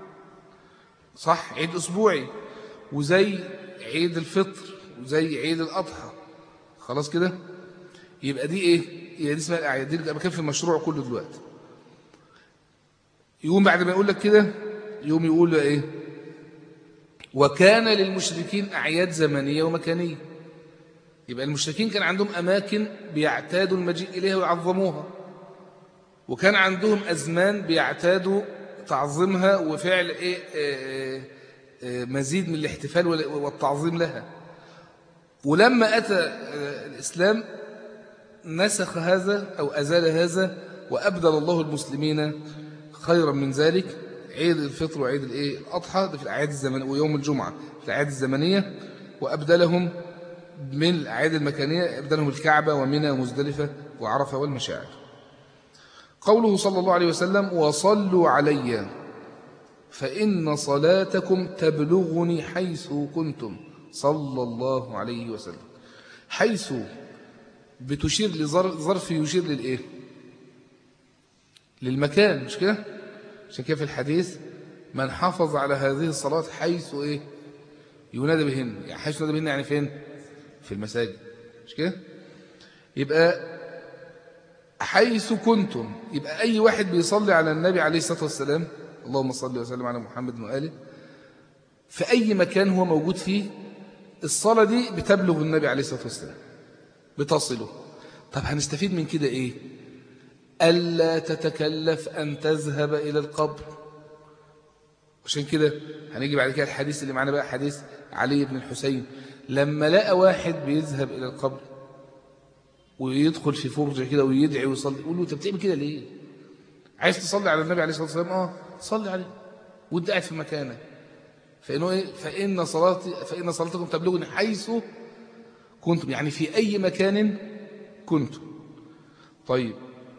صح عيد أسبوعي وزي عيد الفطر وزي عيد الأضحى خلاص كده يبقى دي إيه هي دي اسمها الأعياد دي أنا بكفي في المشروع كله دلوقتي يقوم بعد ما يقول لك كده يقوم يقول له إيه وكان للمشركين أعياد زمنية ومكانية يبقى المشركين كان عندهم أماكن بيعتادوا المجيء إليها ويعظموها وكان عندهم أزمان بيعتادوا تعظيمها وفعل إيه آه، آه، مزيد من الاحتفال والتعظيم لها ولما أتى آه، الإسلام نسخ هذا أو أزال هذا وأبدل الله المسلمين خيرا من ذلك عيد الفطر وعيد الإيه الأضحى ده في الأعياد الزمنية ويوم الجمعة في الأعياد الزمنية وأبدلهم من الأعياد المكانية أبدلهم الكعبة ومنى ومزدلفة وعرفة والمشاعر قوله صلى الله عليه وسلم وصلوا علي فإن صلاتكم تبلغني حيث كنتم صلى الله عليه وسلم حيث بتشير لظرف يشير للإيه للمكان مش كده عشان كده في الحديث من حافظ على هذه الصلاة حيث إيه ينادى بهن يعني حيث ينادى بهن يعني فين في المساجد مش كده يبقى حيث كنتم يبقى أي واحد بيصلي على النبي عليه الصلاة والسلام اللهم صل وسلم على محمد وآله في أي مكان هو موجود فيه الصلاة دي بتبلغ النبي عليه الصلاة والسلام بتصله طب هنستفيد من كده إيه ألا تتكلف أن تذهب إلى القبر عشان كده هنيجي بعد كده الحديث اللي معنا بقى حديث علي بن الحسين لما لقى واحد بيذهب إلى القبر ويدخل في فرجة كده ويدعي ويصلي يقول له أنت بتعمل كده ليه عايز تصلي على النبي عليه الصلاة والسلام اه صلي عليه وانت قاعد في مكانك فإنه إيه؟ فإن صلاتي فإن صلاتكم تبلغني حيث كنتم يعني في أي مكان كنتم طيب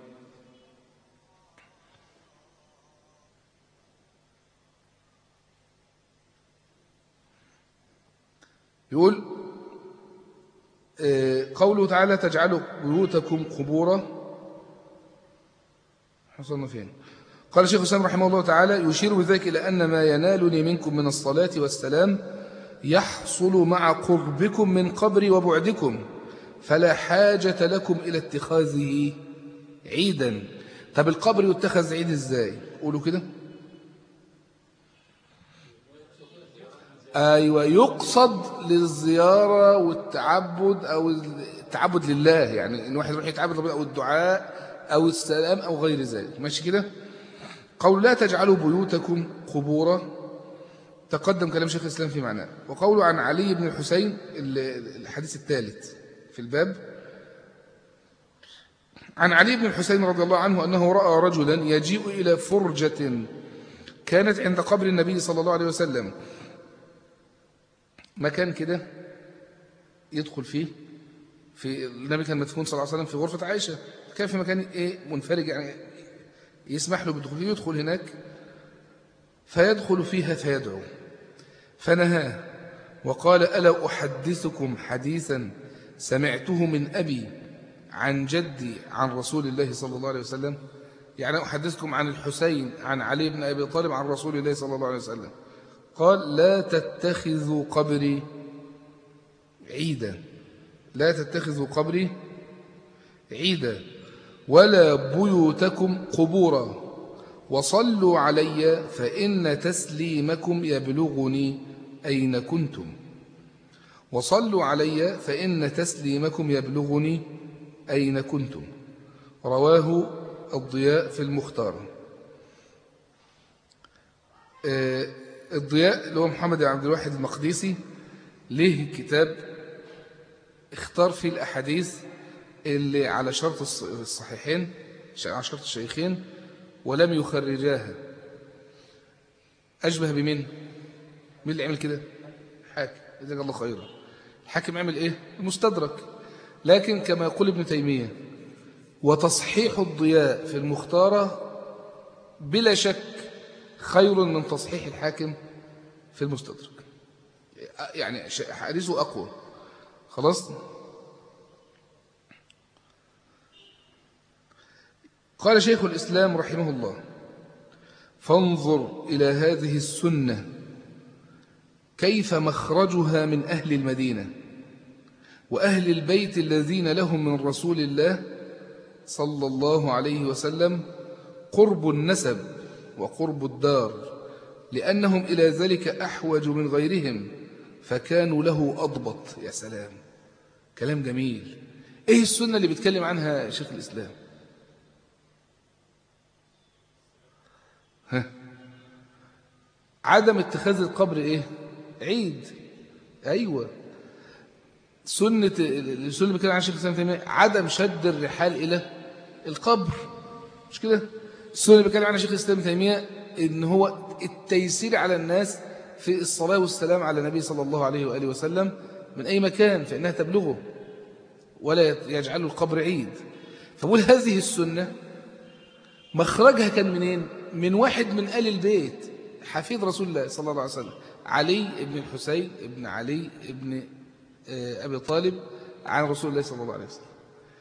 يقول آه، قوله تعالى تجعلوا بيوتكم قبورا حصلنا فين قال الشيخ حسين رحمه الله تعالى يشير بذلك إلى أن ما ينالني منكم من الصلاة والسلام يحصل مع قربكم من قبري وبعدكم فلا حاجة لكم إلى اتخاذه عيدا طب القبر يتخذ عيد ازاي قولوا كده أيوة يقصد للزيارة والتعبد أو التعبد لله يعني إن واحد يروح يتعبد ربنا أو الدعاء أو السلام أو غير ذلك ماشي كده قول لا تجعلوا بيوتكم قبورا تقدم كلام شيخ الإسلام في معناه وقوله عن علي بن الحسين الحديث الثالث في الباب عن علي بن الحسين رضي الله عنه أنه رأى رجلا يجيء إلى فرجة كانت عند قبر النبي صلى الله عليه وسلم مكان كده يدخل فيه في النبي كان مدفون صلى الله عليه وسلم في غرفة عائشة كان في مكان إيه منفرج يعني يسمح له بالدخول يدخل هناك فيدخل فيها فيدعو فنهاه وقال ألا أحدثكم حديثا سمعته من أبي عن جدي عن رسول الله صلى الله عليه وسلم يعني أحدثكم عن الحسين عن علي بن أبي طالب عن رسول الله صلى الله عليه وسلم قال لا تتخذوا قبري عيدا لا تتخذوا قبري عيدا ولا بيوتكم قبورا وصلوا علي فإن تسليمكم يبلغني أين كنتم وصلوا علي فإن تسليمكم يبلغني أين كنتم رواه الضياء في المختار آه، الضياء اللي هو محمد بن عبد الواحد المقديسي له كتاب اختار فيه الأحاديث اللي على شرط الصحيحين على شرط الشيخين ولم يخرجاها أشبه بمين؟ مين اللي عمل كده؟ حاكم جزاك الله خيرا الحاكم عمل إيه؟ المستدرك لكن كما يقول ابن تيمية وتصحيح الضياء في المختارة بلا شك خير من تصحيح الحاكم في المستدرك يعني حديثه أقوى خلاص قال شيخ الإسلام رحمه الله فانظر إلى هذه السنة كيف مخرجها من أهل المدينة وأهل البيت الذين لهم من رسول الله صلى الله عليه وسلم قرب النسب وقرب الدار لأنهم إلى ذلك أحوج من غيرهم فكانوا له أضبط يا سلام كلام جميل إيه السنة اللي بيتكلم عنها شيخ الإسلام ها عدم اتخاذ القبر إيه عيد أيوة سنة السنة اللي بيتكلم عنها شيخ الإسلام تيمية عدم شد الرحال إلى القبر مش كده السنة اللي بيتكلم عنها شيخ الإسلام تيمية إن هو التيسير على الناس في الصلاة والسلام على النبي صلى الله عليه وآله وسلم من أي مكان فإنها تبلغه ولا يجعل القبر عيد فقول هذه السنة مخرجها كان منين من واحد من آل البيت حفيد رسول الله صلى الله عليه وسلم علي ابن الحسين ابن علي ابن آه، أبي طالب عن رسول الله صلى الله عليه وسلم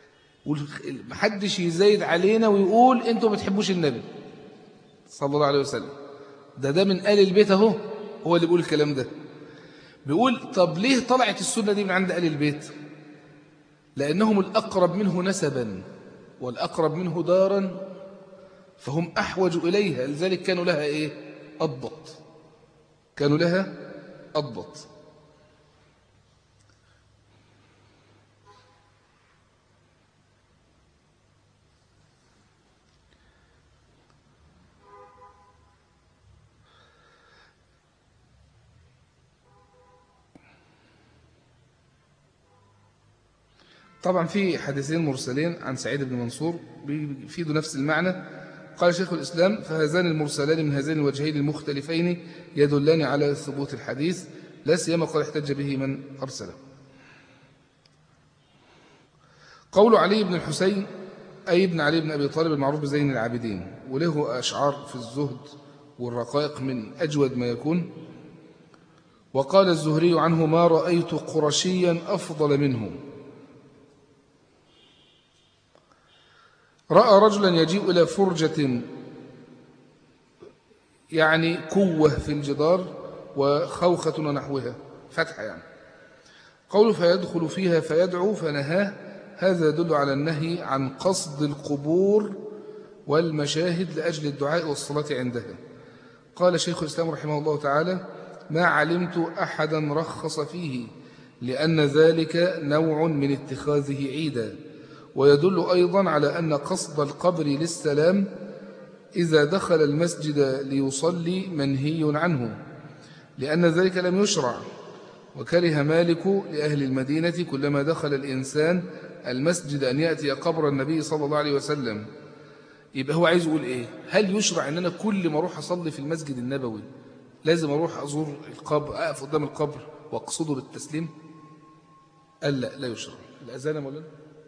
محدش يزايد علينا ويقول انتوا ما بتحبوش النبي صلى الله عليه وسلم ده ده من آل البيت اهو هو اللي بيقول الكلام ده بيقول طب ليه طلعت السنة دي من عند آل البيت لأنهم الأقرب منه نسبا والأقرب منه دارا فهم أحوج إليها لذلك كانوا لها إيه أضبط كانوا لها أضبط طبعا في حديثين مرسلين عن سعيد بن منصور بيفيدوا نفس المعنى قال شيخ الإسلام فهذان المرسلان من هذين الوجهين المختلفين يدلان على ثبوت الحديث لا سيما قد احتج به من أرسله قول علي بن الحسين أي ابن علي بن أبي طالب المعروف بزين العابدين وله أشعار في الزهد والرقائق من أجود ما يكون وقال الزهري عنه ما رأيت قرشيا أفضل منه رأى رجلا يجيء إلى فرجة يعني قوة في الجدار وخوخة ونحوها فتحة يعني قوله فيدخل فيها فيدعو فنهاه هذا يدل على النهي عن قصد القبور والمشاهد لأجل الدعاء والصلاة عندها قال شيخ الإسلام رحمه الله تعالى ما علمت أحدا رخص فيه لأن ذلك نوع من اتخاذه عيدا ويدل أيضا على أن قصد القبر للسلام إذا دخل المسجد ليصلي منهي عنه لأن ذلك لم يشرع وكره مالك لأهل المدينة كلما دخل الإنسان المسجد أن يأتي قبر النبي صلى الله عليه وسلم يبقى هو عايز يقول إيه هل يشرع أن أنا كل ما أروح أصلي في المسجد النبوي لازم أروح أزور القبر أقف قدام القبر وأقصده بالتسليم قال لا لا يشرع الأذان مولانا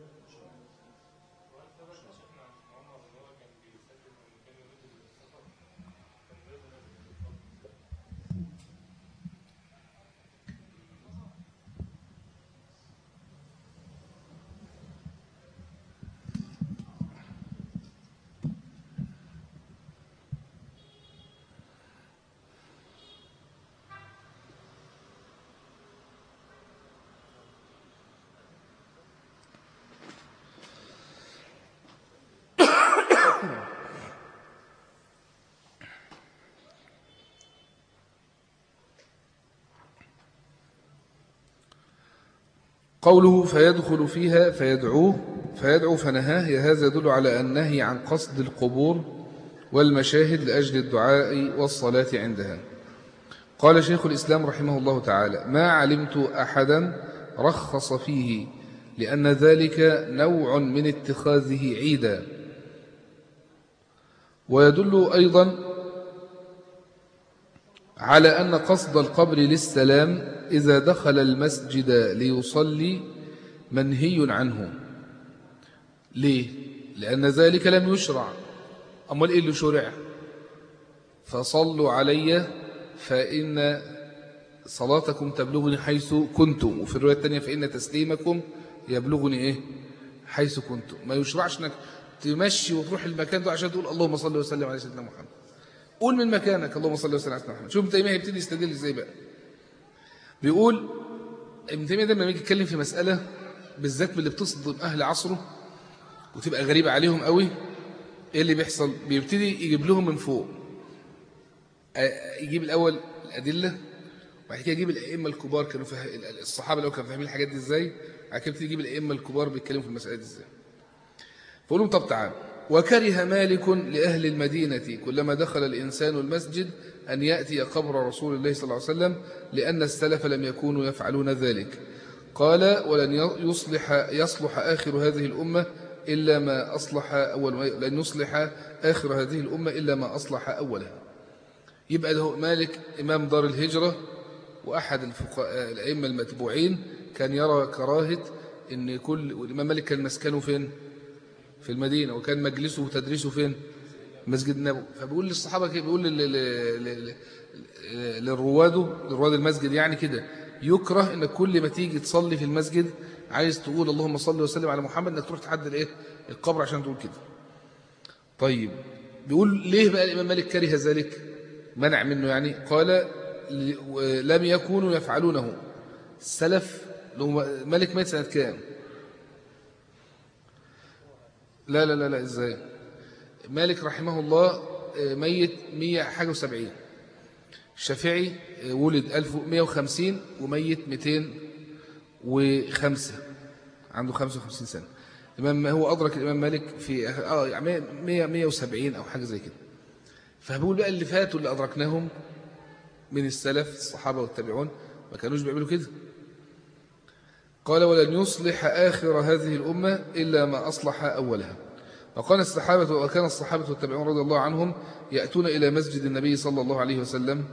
قوله فيدخل فيها فيدعوه فيدعو فنهاه هذا يدل على النهي عن قصد القبور والمشاهد لأجل الدعاء والصلاة عندها قال شيخ الإسلام رحمه الله تعالى ما علمت أحدا رخص فيه لأن ذلك نوع من اتخاذه عيدا ويدل أيضا على أن قصد القبر للسلام إذا دخل المسجد ليصلي منهي عنه ليه؟ لأن ذلك لم يشرع أمال إيه اللي شرع فصلوا علي فإن صلاتكم تبلغني حيث كنتم وفي الرواية الثانية فإن تسليمكم يبلغني إيه حيث كنتم ما يشرعش أنك تمشي وتروح المكان ده عشان تقول اللهم صل وسلم على سيدنا محمد قول من مكانك اللهم صل وسلم على سيدنا محمد شوف تيمية يبتدي يستدل ازاي بقى بيقول ابن تيمية ده لما يجي يتكلم في مسألة بالذات باللي بتصدم أهل عصره وتبقى غريبة عليهم قوي ايه اللي بيحصل بيبتدي يجيب لهم من فوق يجيب الأول الأدلة وبعد كده يجيب الأئمة الكبار كانوا فه... الصحابة لو كانوا فاهمين الحاجات دي ازاي بعد كده يجيب الأئمة الكبار بيتكلموا في المسألة دي ازاي فقول لهم طب تعال وكره مالك لأهل المدينة كلما دخل الإنسان المسجد أن يأتي قبر رسول الله صلى الله عليه وسلم لأن السلف لم يكونوا يفعلون ذلك قال ولن يصلح يصلح آخر هذه الأمة إلا ما أصلح أول لن يصلح آخر هذه الأمة إلا ما أصلح أولها يبقى ده مالك إمام دار الهجرة وأحد الفقهاء الأئمة المتبوعين كان يرى كراهة إن كل والإمام مالك كان مسكنه فين في المدينة وكان مجلسه وتدريسه فين مسجد النبوي فبيقول للصحابة كده بيقول للرواد للرواد المسجد يعني كده يكره ان كل ما تيجي تصلي في المسجد عايز تقول اللهم صل وسلم على محمد انك تروح تحدد الايه القبر عشان تقول كده طيب بيقول ليه بقى الامام مالك كره ذلك منع منه يعني قال لم يكونوا يفعلونه السلف مالك مات سنه كام لا لا لا لا ازاي مالك رحمه الله ميت 100 حاجه و70 الشافعي ولد 1150 وميت 205 عنده 55 سنة الإمام هو أدرك الإمام مالك في آه يعني 100 170 أو حاجة زي كده فبقول بقى اللي فاتوا اللي أدركناهم من السلف الصحابة والتابعون ما كانوش بيعملوا كده قال ولن يصلح آخر هذه الأمة إلا ما أصلح أولها وقال الصحابة وكان الصحابة والتابعون رضي الله عنهم يأتون إلى مسجد النبي صلى الله عليه وسلم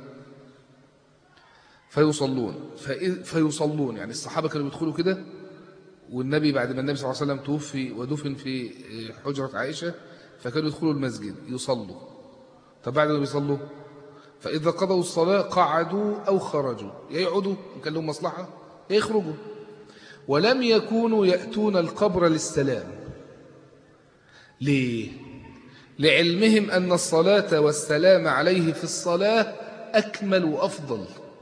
فيصلون فيصلون يعني الصحابة كانوا بيدخلوا كده والنبي بعد ما النبي صلى الله عليه وسلم توفي ودفن في حجرة عائشة فكانوا يدخلوا المسجد يصلوا طب بعد ما بيصلوا فإذا قضوا الصلاة قعدوا أو خرجوا يقعدوا كان لهم مصلحة يخرجوا ولم يكونوا يأتون القبر للسلام ليه؟ لعلمهم أن الصلاة والسلام عليه في الصلاة أكمل وأفضل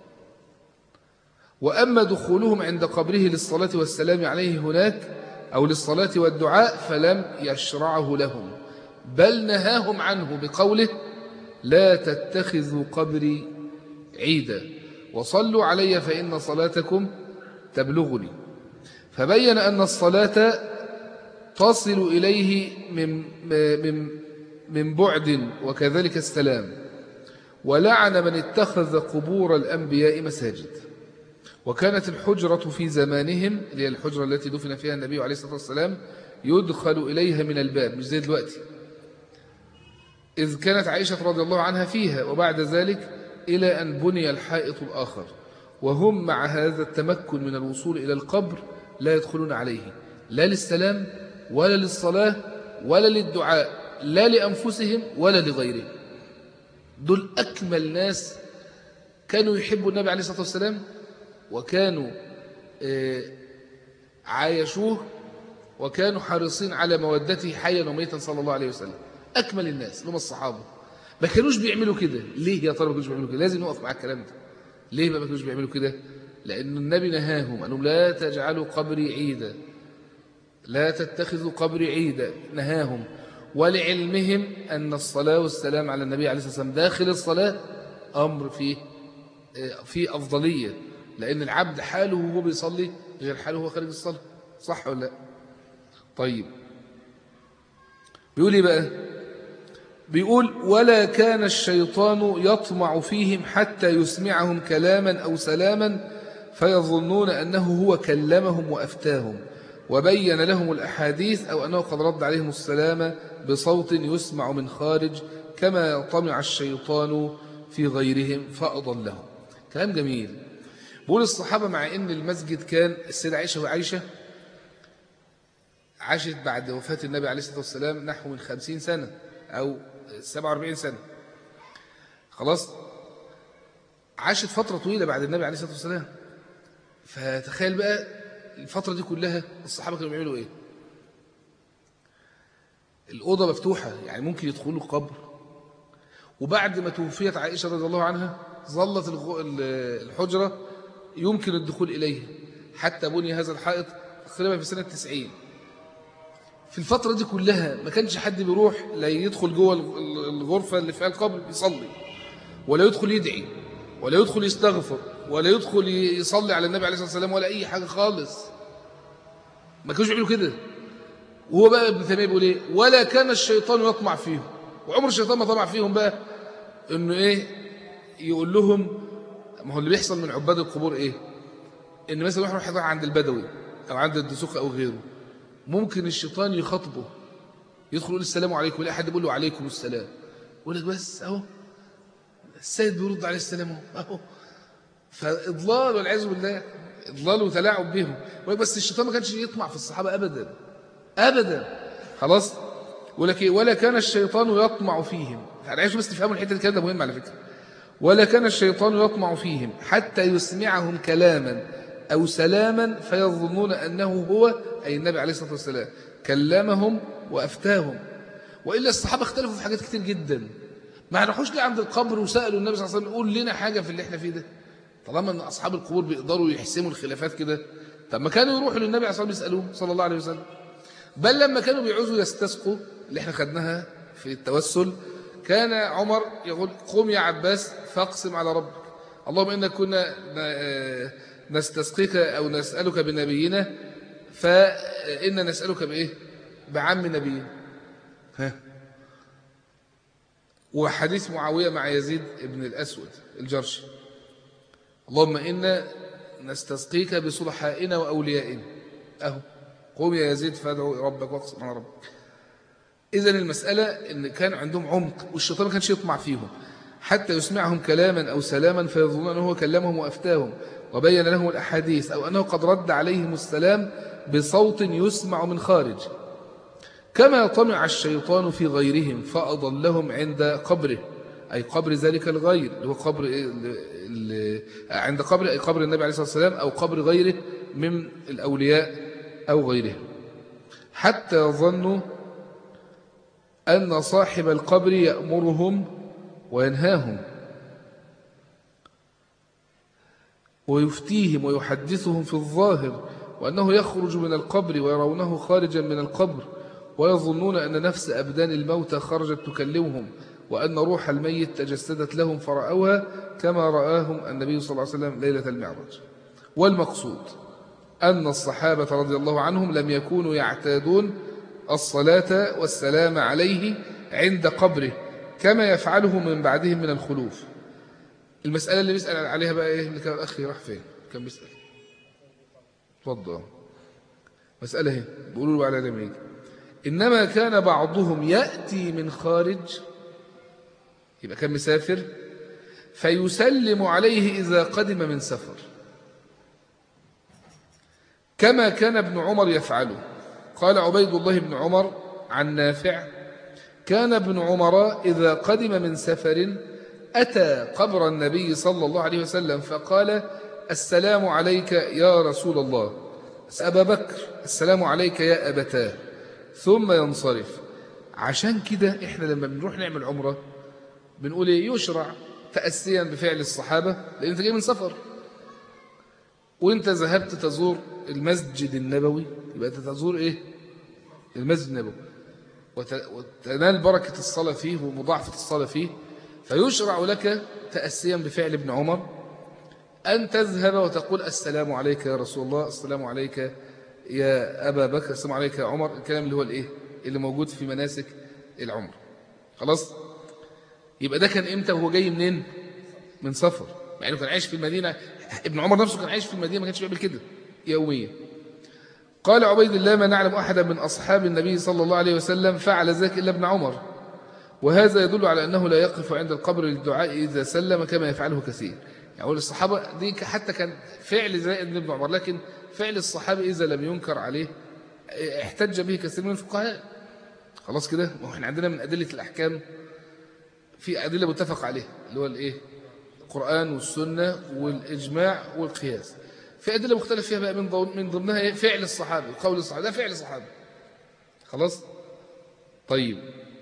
وأما دخولهم عند قبره للصلاة والسلام عليه هناك أو للصلاة والدعاء فلم يشرعه لهم بل نهاهم عنه بقوله لا تتخذوا قبري عيدا وصلوا علي فإن صلاتكم تبلغني فبين أن الصلاة تصل إليه من, من, من بعد وكذلك السلام ولعن من اتخذ قبور الأنبياء مساجد وكانت الحجرة في زمانهم اللي هي الحجرة التي دفن فيها النبي عليه الصلاة والسلام يدخل إليها من الباب مش زي دلوقتي إذ كانت عائشة رضي الله عنها فيها وبعد ذلك إلى أن بني الحائط الآخر وهم مع هذا التمكن من الوصول إلى القبر لا يدخلون عليه لا للسلام ولا للصلاة ولا للدعاء لا لأنفسهم ولا لغيرهم دول أكمل ناس كانوا يحبوا النبي عليه الصلاة والسلام وكانوا عايشوه وكانوا حريصين على مودته حيا وميتا صلى الله عليه وسلم أكمل الناس هم الصحابة ما كانوش بيعملوا كده ليه يا ترى ما كانوش بيعملوا كده لازم نقف مع الكلام ده ليه ما كانوش بيعملوا كده لأن النبي نهاهم أنهم لا تجعلوا قبري عيدا لا تتخذوا قبري عيدا نهاهم ولعلمهم أن الصلاة والسلام على النبي عليه الصلاة والسلام داخل الصلاة أمر فيه في أفضلية لأن العبد حاله وهو بيصلي غير حاله وهو خارج الصلاة صح ولا لا طيب بيقول ايه بقى بيقول ولا كان الشيطان يطمع فيهم حتى يسمعهم كلاما أو سلاما فيظنون أنه هو كلمهم وأفتاهم وبين لهم الأحاديث أو أنه قد رد عليهم السلام بصوت يسمع من خارج كما طمع الشيطان في غيرهم فأضلهم كلام جميل بقول الصحابة مع أن المسجد كان السيدة عائشة وعائشة عاشت بعد وفاة النبي عليه الصلاة والسلام نحو من خمسين سنة أو سبعة واربعين سنة خلاص عاشت فترة طويلة بعد النبي عليه الصلاة والسلام فتخيل بقى الفترة دي كلها الصحابة كانوا بيعملوا إيه الأوضة مفتوحة يعني ممكن يدخلوا قبر وبعد ما توفيت عائشة رضي الله عنها ظلت الحجرة يمكن الدخول إليه حتى بني هذا الحائط تقريبا في سنة 90 في الفترة دي كلها ما كانش حد بيروح لا يدخل جوه الغرفة اللي فيها القبر يصلي ولا يدخل يدعي ولا يدخل يستغفر ولا يدخل يصلي على النبي عليه الصلاة والسلام ولا أي حاجة خالص ما كانوش يعملوا كده وهو بقى ابن تيمية بيقول ايه ولا كان الشيطان يطمع فيهم وعمر الشيطان ما طمع فيهم بقى انه ايه يقول لهم ما هو اللي بيحصل من عباد القبور ايه ان مثلا واحد يروح عند البدوي او عند الدسوق او غيره ممكن الشيطان يخاطبه يدخل يقول السلام عليكم ولا حد يقول له عليكم السلام يقول لك بس اهو السيد بيرد عليه السلام اهو فاضلال والعياذ بالله اضلال وتلاعب بهم بس الشيطان ما كانش يطمع في الصحابه ابدا ابدا خلاص ولك ولا كان الشيطان يطمع فيهم يعني عايز بس تفهموا الحته دي كده مهم على فكره ولا كان الشيطان يطمع فيهم حتى يسمعهم كلاما أو سلاما فيظنون أنه هو أي النبي عليه الصلاة والسلام كلمهم وأفتاهم وإلا الصحابة اختلفوا في حاجات كتير جدا ما راحوش ليه عند القبر وسألوا النبي صلى الله عليه وسلم قول لنا حاجة في اللي احنا فيه ده طالما ان أصحاب القبور بيقدروا يحسموا الخلافات كده طب ما كانوا يروحوا للنبي عليه الصلاة والسلام يسألوه صلى الله عليه وسلم بل لما كانوا بيعوزوا يستسقوا اللي احنا خدناها في التوسل كان عمر يقول قم يا عباس فاقسم على ربك اللهم إنك كنا نستسقيك أو نسألك بنبينا فإن نسألك بإيه بعم نبينا ها وحديث معاوية مع يزيد ابن الأسود الجرشي اللهم إنا نستسقيك بصلحائنا وأوليائنا أهو قوم يا يزيد فادعوا ربك واقسم على ربك إذا المسألة إن كان عندهم عمق والشيطان ما كانش يطمع فيهم حتى يسمعهم كلاما أو سلاما فيظنون أنه هو كلمهم وأفتاهم وبين لهم الأحاديث أو أنه قد رد عليهم السلام بصوت يسمع من خارج كما طمع الشيطان في غيرهم فأضلهم عند قبره أي قبر ذلك الغير اللي هو قبر عند قبر أي قبر النبي عليه الصلاة والسلام أو قبر غيره من الأولياء أو غيرهم حتى ظنوا أن صاحب القبر يأمرهم وينهاهم ويفتيهم ويحدثهم في الظاهر وأنه يخرج من القبر ويرونه خارجا من القبر ويظنون أن نفس أبدان الموتى خرجت تكلمهم وأن روح الميت تجسدت لهم فرأوها كما رآهم النبي صلى الله عليه وسلم ليلة المعراج والمقصود أن الصحابة رضي الله عنهم لم يكونوا يعتادون الصلاة والسلام عليه عند قبره كما يفعله من بعدهم من الخلوف المسألة اللي بيسأل عليها بقى إيه اللي كان الأخ راح فين كان بيسأل اتفضل مسألة هي بيقولوا له على لما إنما كان بعضهم يأتي من خارج يبقى كان مسافر فيسلم عليه إذا قدم من سفر كما كان ابن عمر يفعله قال عبيد الله بن عمر عن نافع كان ابن عمر إذا قدم من سفر أتى قبر النبي صلى الله عليه وسلم فقال السلام عليك يا رسول الله أبا بكر السلام عليك يا أبتاه ثم ينصرف عشان كده إحنا لما بنروح نعمل عمرة بنقول إيه يشرع تأسيا بفعل الصحابة لأن أنت جاي من سفر وانت ذهبت تزور المسجد النبوي يبقى أنت تزور إيه المسجد النبوي وتنال بركة الصلاة فيه ومضاعفة الصلاة فيه فيشرع لك تأسيا بفعل ابن عمر أن تذهب وتقول السلام عليك يا رسول الله السلام عليك يا أبا بكر السلام عليك يا عمر الكلام اللي هو الإيه اللي موجود في مناسك العمر خلاص يبقى ده كان إمتى وهو جاي منين من سفر مع إنه كان عايش في المدينة ابن عمر نفسه كان عايش في المدينة ما كانش بيعمل كده يوميا قال عبيد الله ما نعلم أحدا من أصحاب النبي صلى الله عليه وسلم فعل ذلك إلا ابن عمر وهذا يدل على أنه لا يقف عند القبر للدعاء إذا سلم كما يفعله كثير يعني الصحابة دي حتى كان فعل زي ابن عمر لكن فعل الصحابة إذا لم ينكر عليه احتج به كثير من الفقهاء خلاص كده ما احنا عندنا من أدلة الأحكام في أدلة متفق عليها اللي هو الإيه القرآن والسنة والإجماع والقياس في أدلة مختلف فيها بقى من من ضمنها فعل الصحابي قول الصحابي ده فعل الصحابي خلاص طيب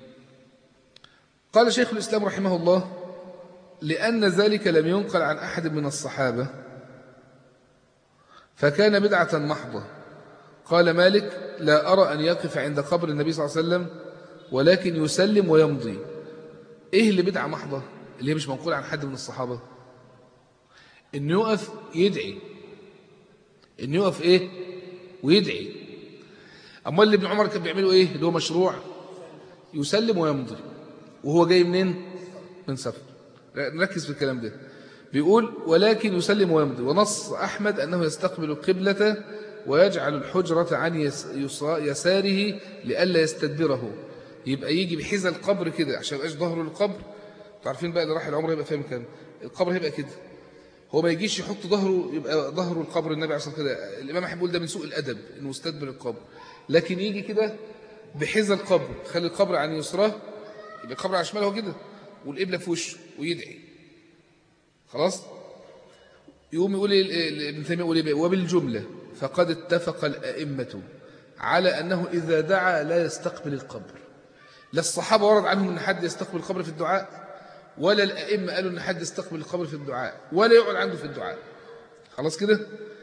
قال شيخ الإسلام رحمه الله لأن ذلك لم ينقل عن أحد من الصحابة فكان بدعة محضة قال مالك لا أرى أن يقف عند قبر النبي صلى الله عليه وسلم ولكن يسلم ويمضي إيه اللي بدعة محضة اللي هي مش منقول عن حد من الصحابة إنه يقف يدعي إنه يقف إيه ويدعي أما اللي ابن عمر كان بيعملوا إيه اللي هو مشروع يسلم ويمضي وهو جاي منين من سفر نركز في الكلام ده بيقول ولكن يسلم ويمضي ونص أحمد أنه يستقبل القبلة ويجعل الحجرة عن يساره لئلا يستدبره يبقى يجي بحذا القبر كده عشان يبقاش ظهره للقبر تعرفين بقى اللي راح العمر يبقى فاهم كام القبر هيبقى كده هو ما يجيش يحط ظهره يبقى ظهره القبر النبي عليه الصلاه كده الامام احمد ده من سوء الادب انه يستدبر القبر لكن يجي كده بحذا القبر خلي القبر عن يسراه يبقى القبر على شماله كده والقبله في وشه ويدعي خلاص يقوم يقول ابن تيميه يقول ايه وبالجمله فقد اتفق الائمه على انه اذا دعا لا يستقبل القبر لا الصحابه ورد عنهم ان حد يستقبل القبر في الدعاء ولا الائمه قالوا ان حد يستقبل القبر في الدعاء ولا يقعد عنده في الدعاء خلاص كده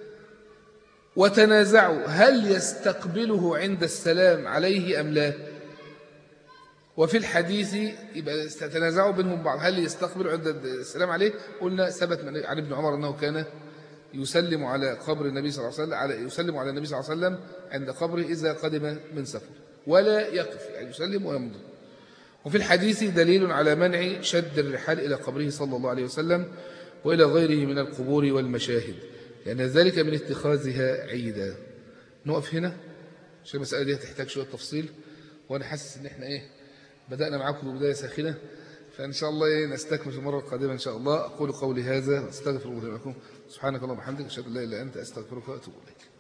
وتنازعوا هل يستقبله عند السلام عليه ام لا وفي الحديث يبقى تنازعوا بينهم بعض هل يستقبل عند السلام عليه قلنا ثبت عن ابن عمر أنه كان يسلم على قبر النبي صلى الله عليه وسلم على يسلم على النبي صلى الله عليه وسلم عند قبره إذا قدم من سفر ولا يقف يعني يسلم ويمضي وفي الحديث دليل على منع شد الرحال إلى قبره صلى الله عليه وسلم وإلى غيره من القبور والمشاهد لأن ذلك من اتخاذها عيدا نقف هنا عشان المسألة دي هتحتاج شوية تفصيل وأنا حاسس إن إحنا إيه بدأنا معكم ببداية ساخنة فإن شاء الله إيه نستكمل في المرة القادمة إن شاء الله أقول قولي هذا أستغفر الله لكم سبحانك اللهم وبحمدك أشهد أن لا إله إلا أنت أستغفرك وأتوب إليك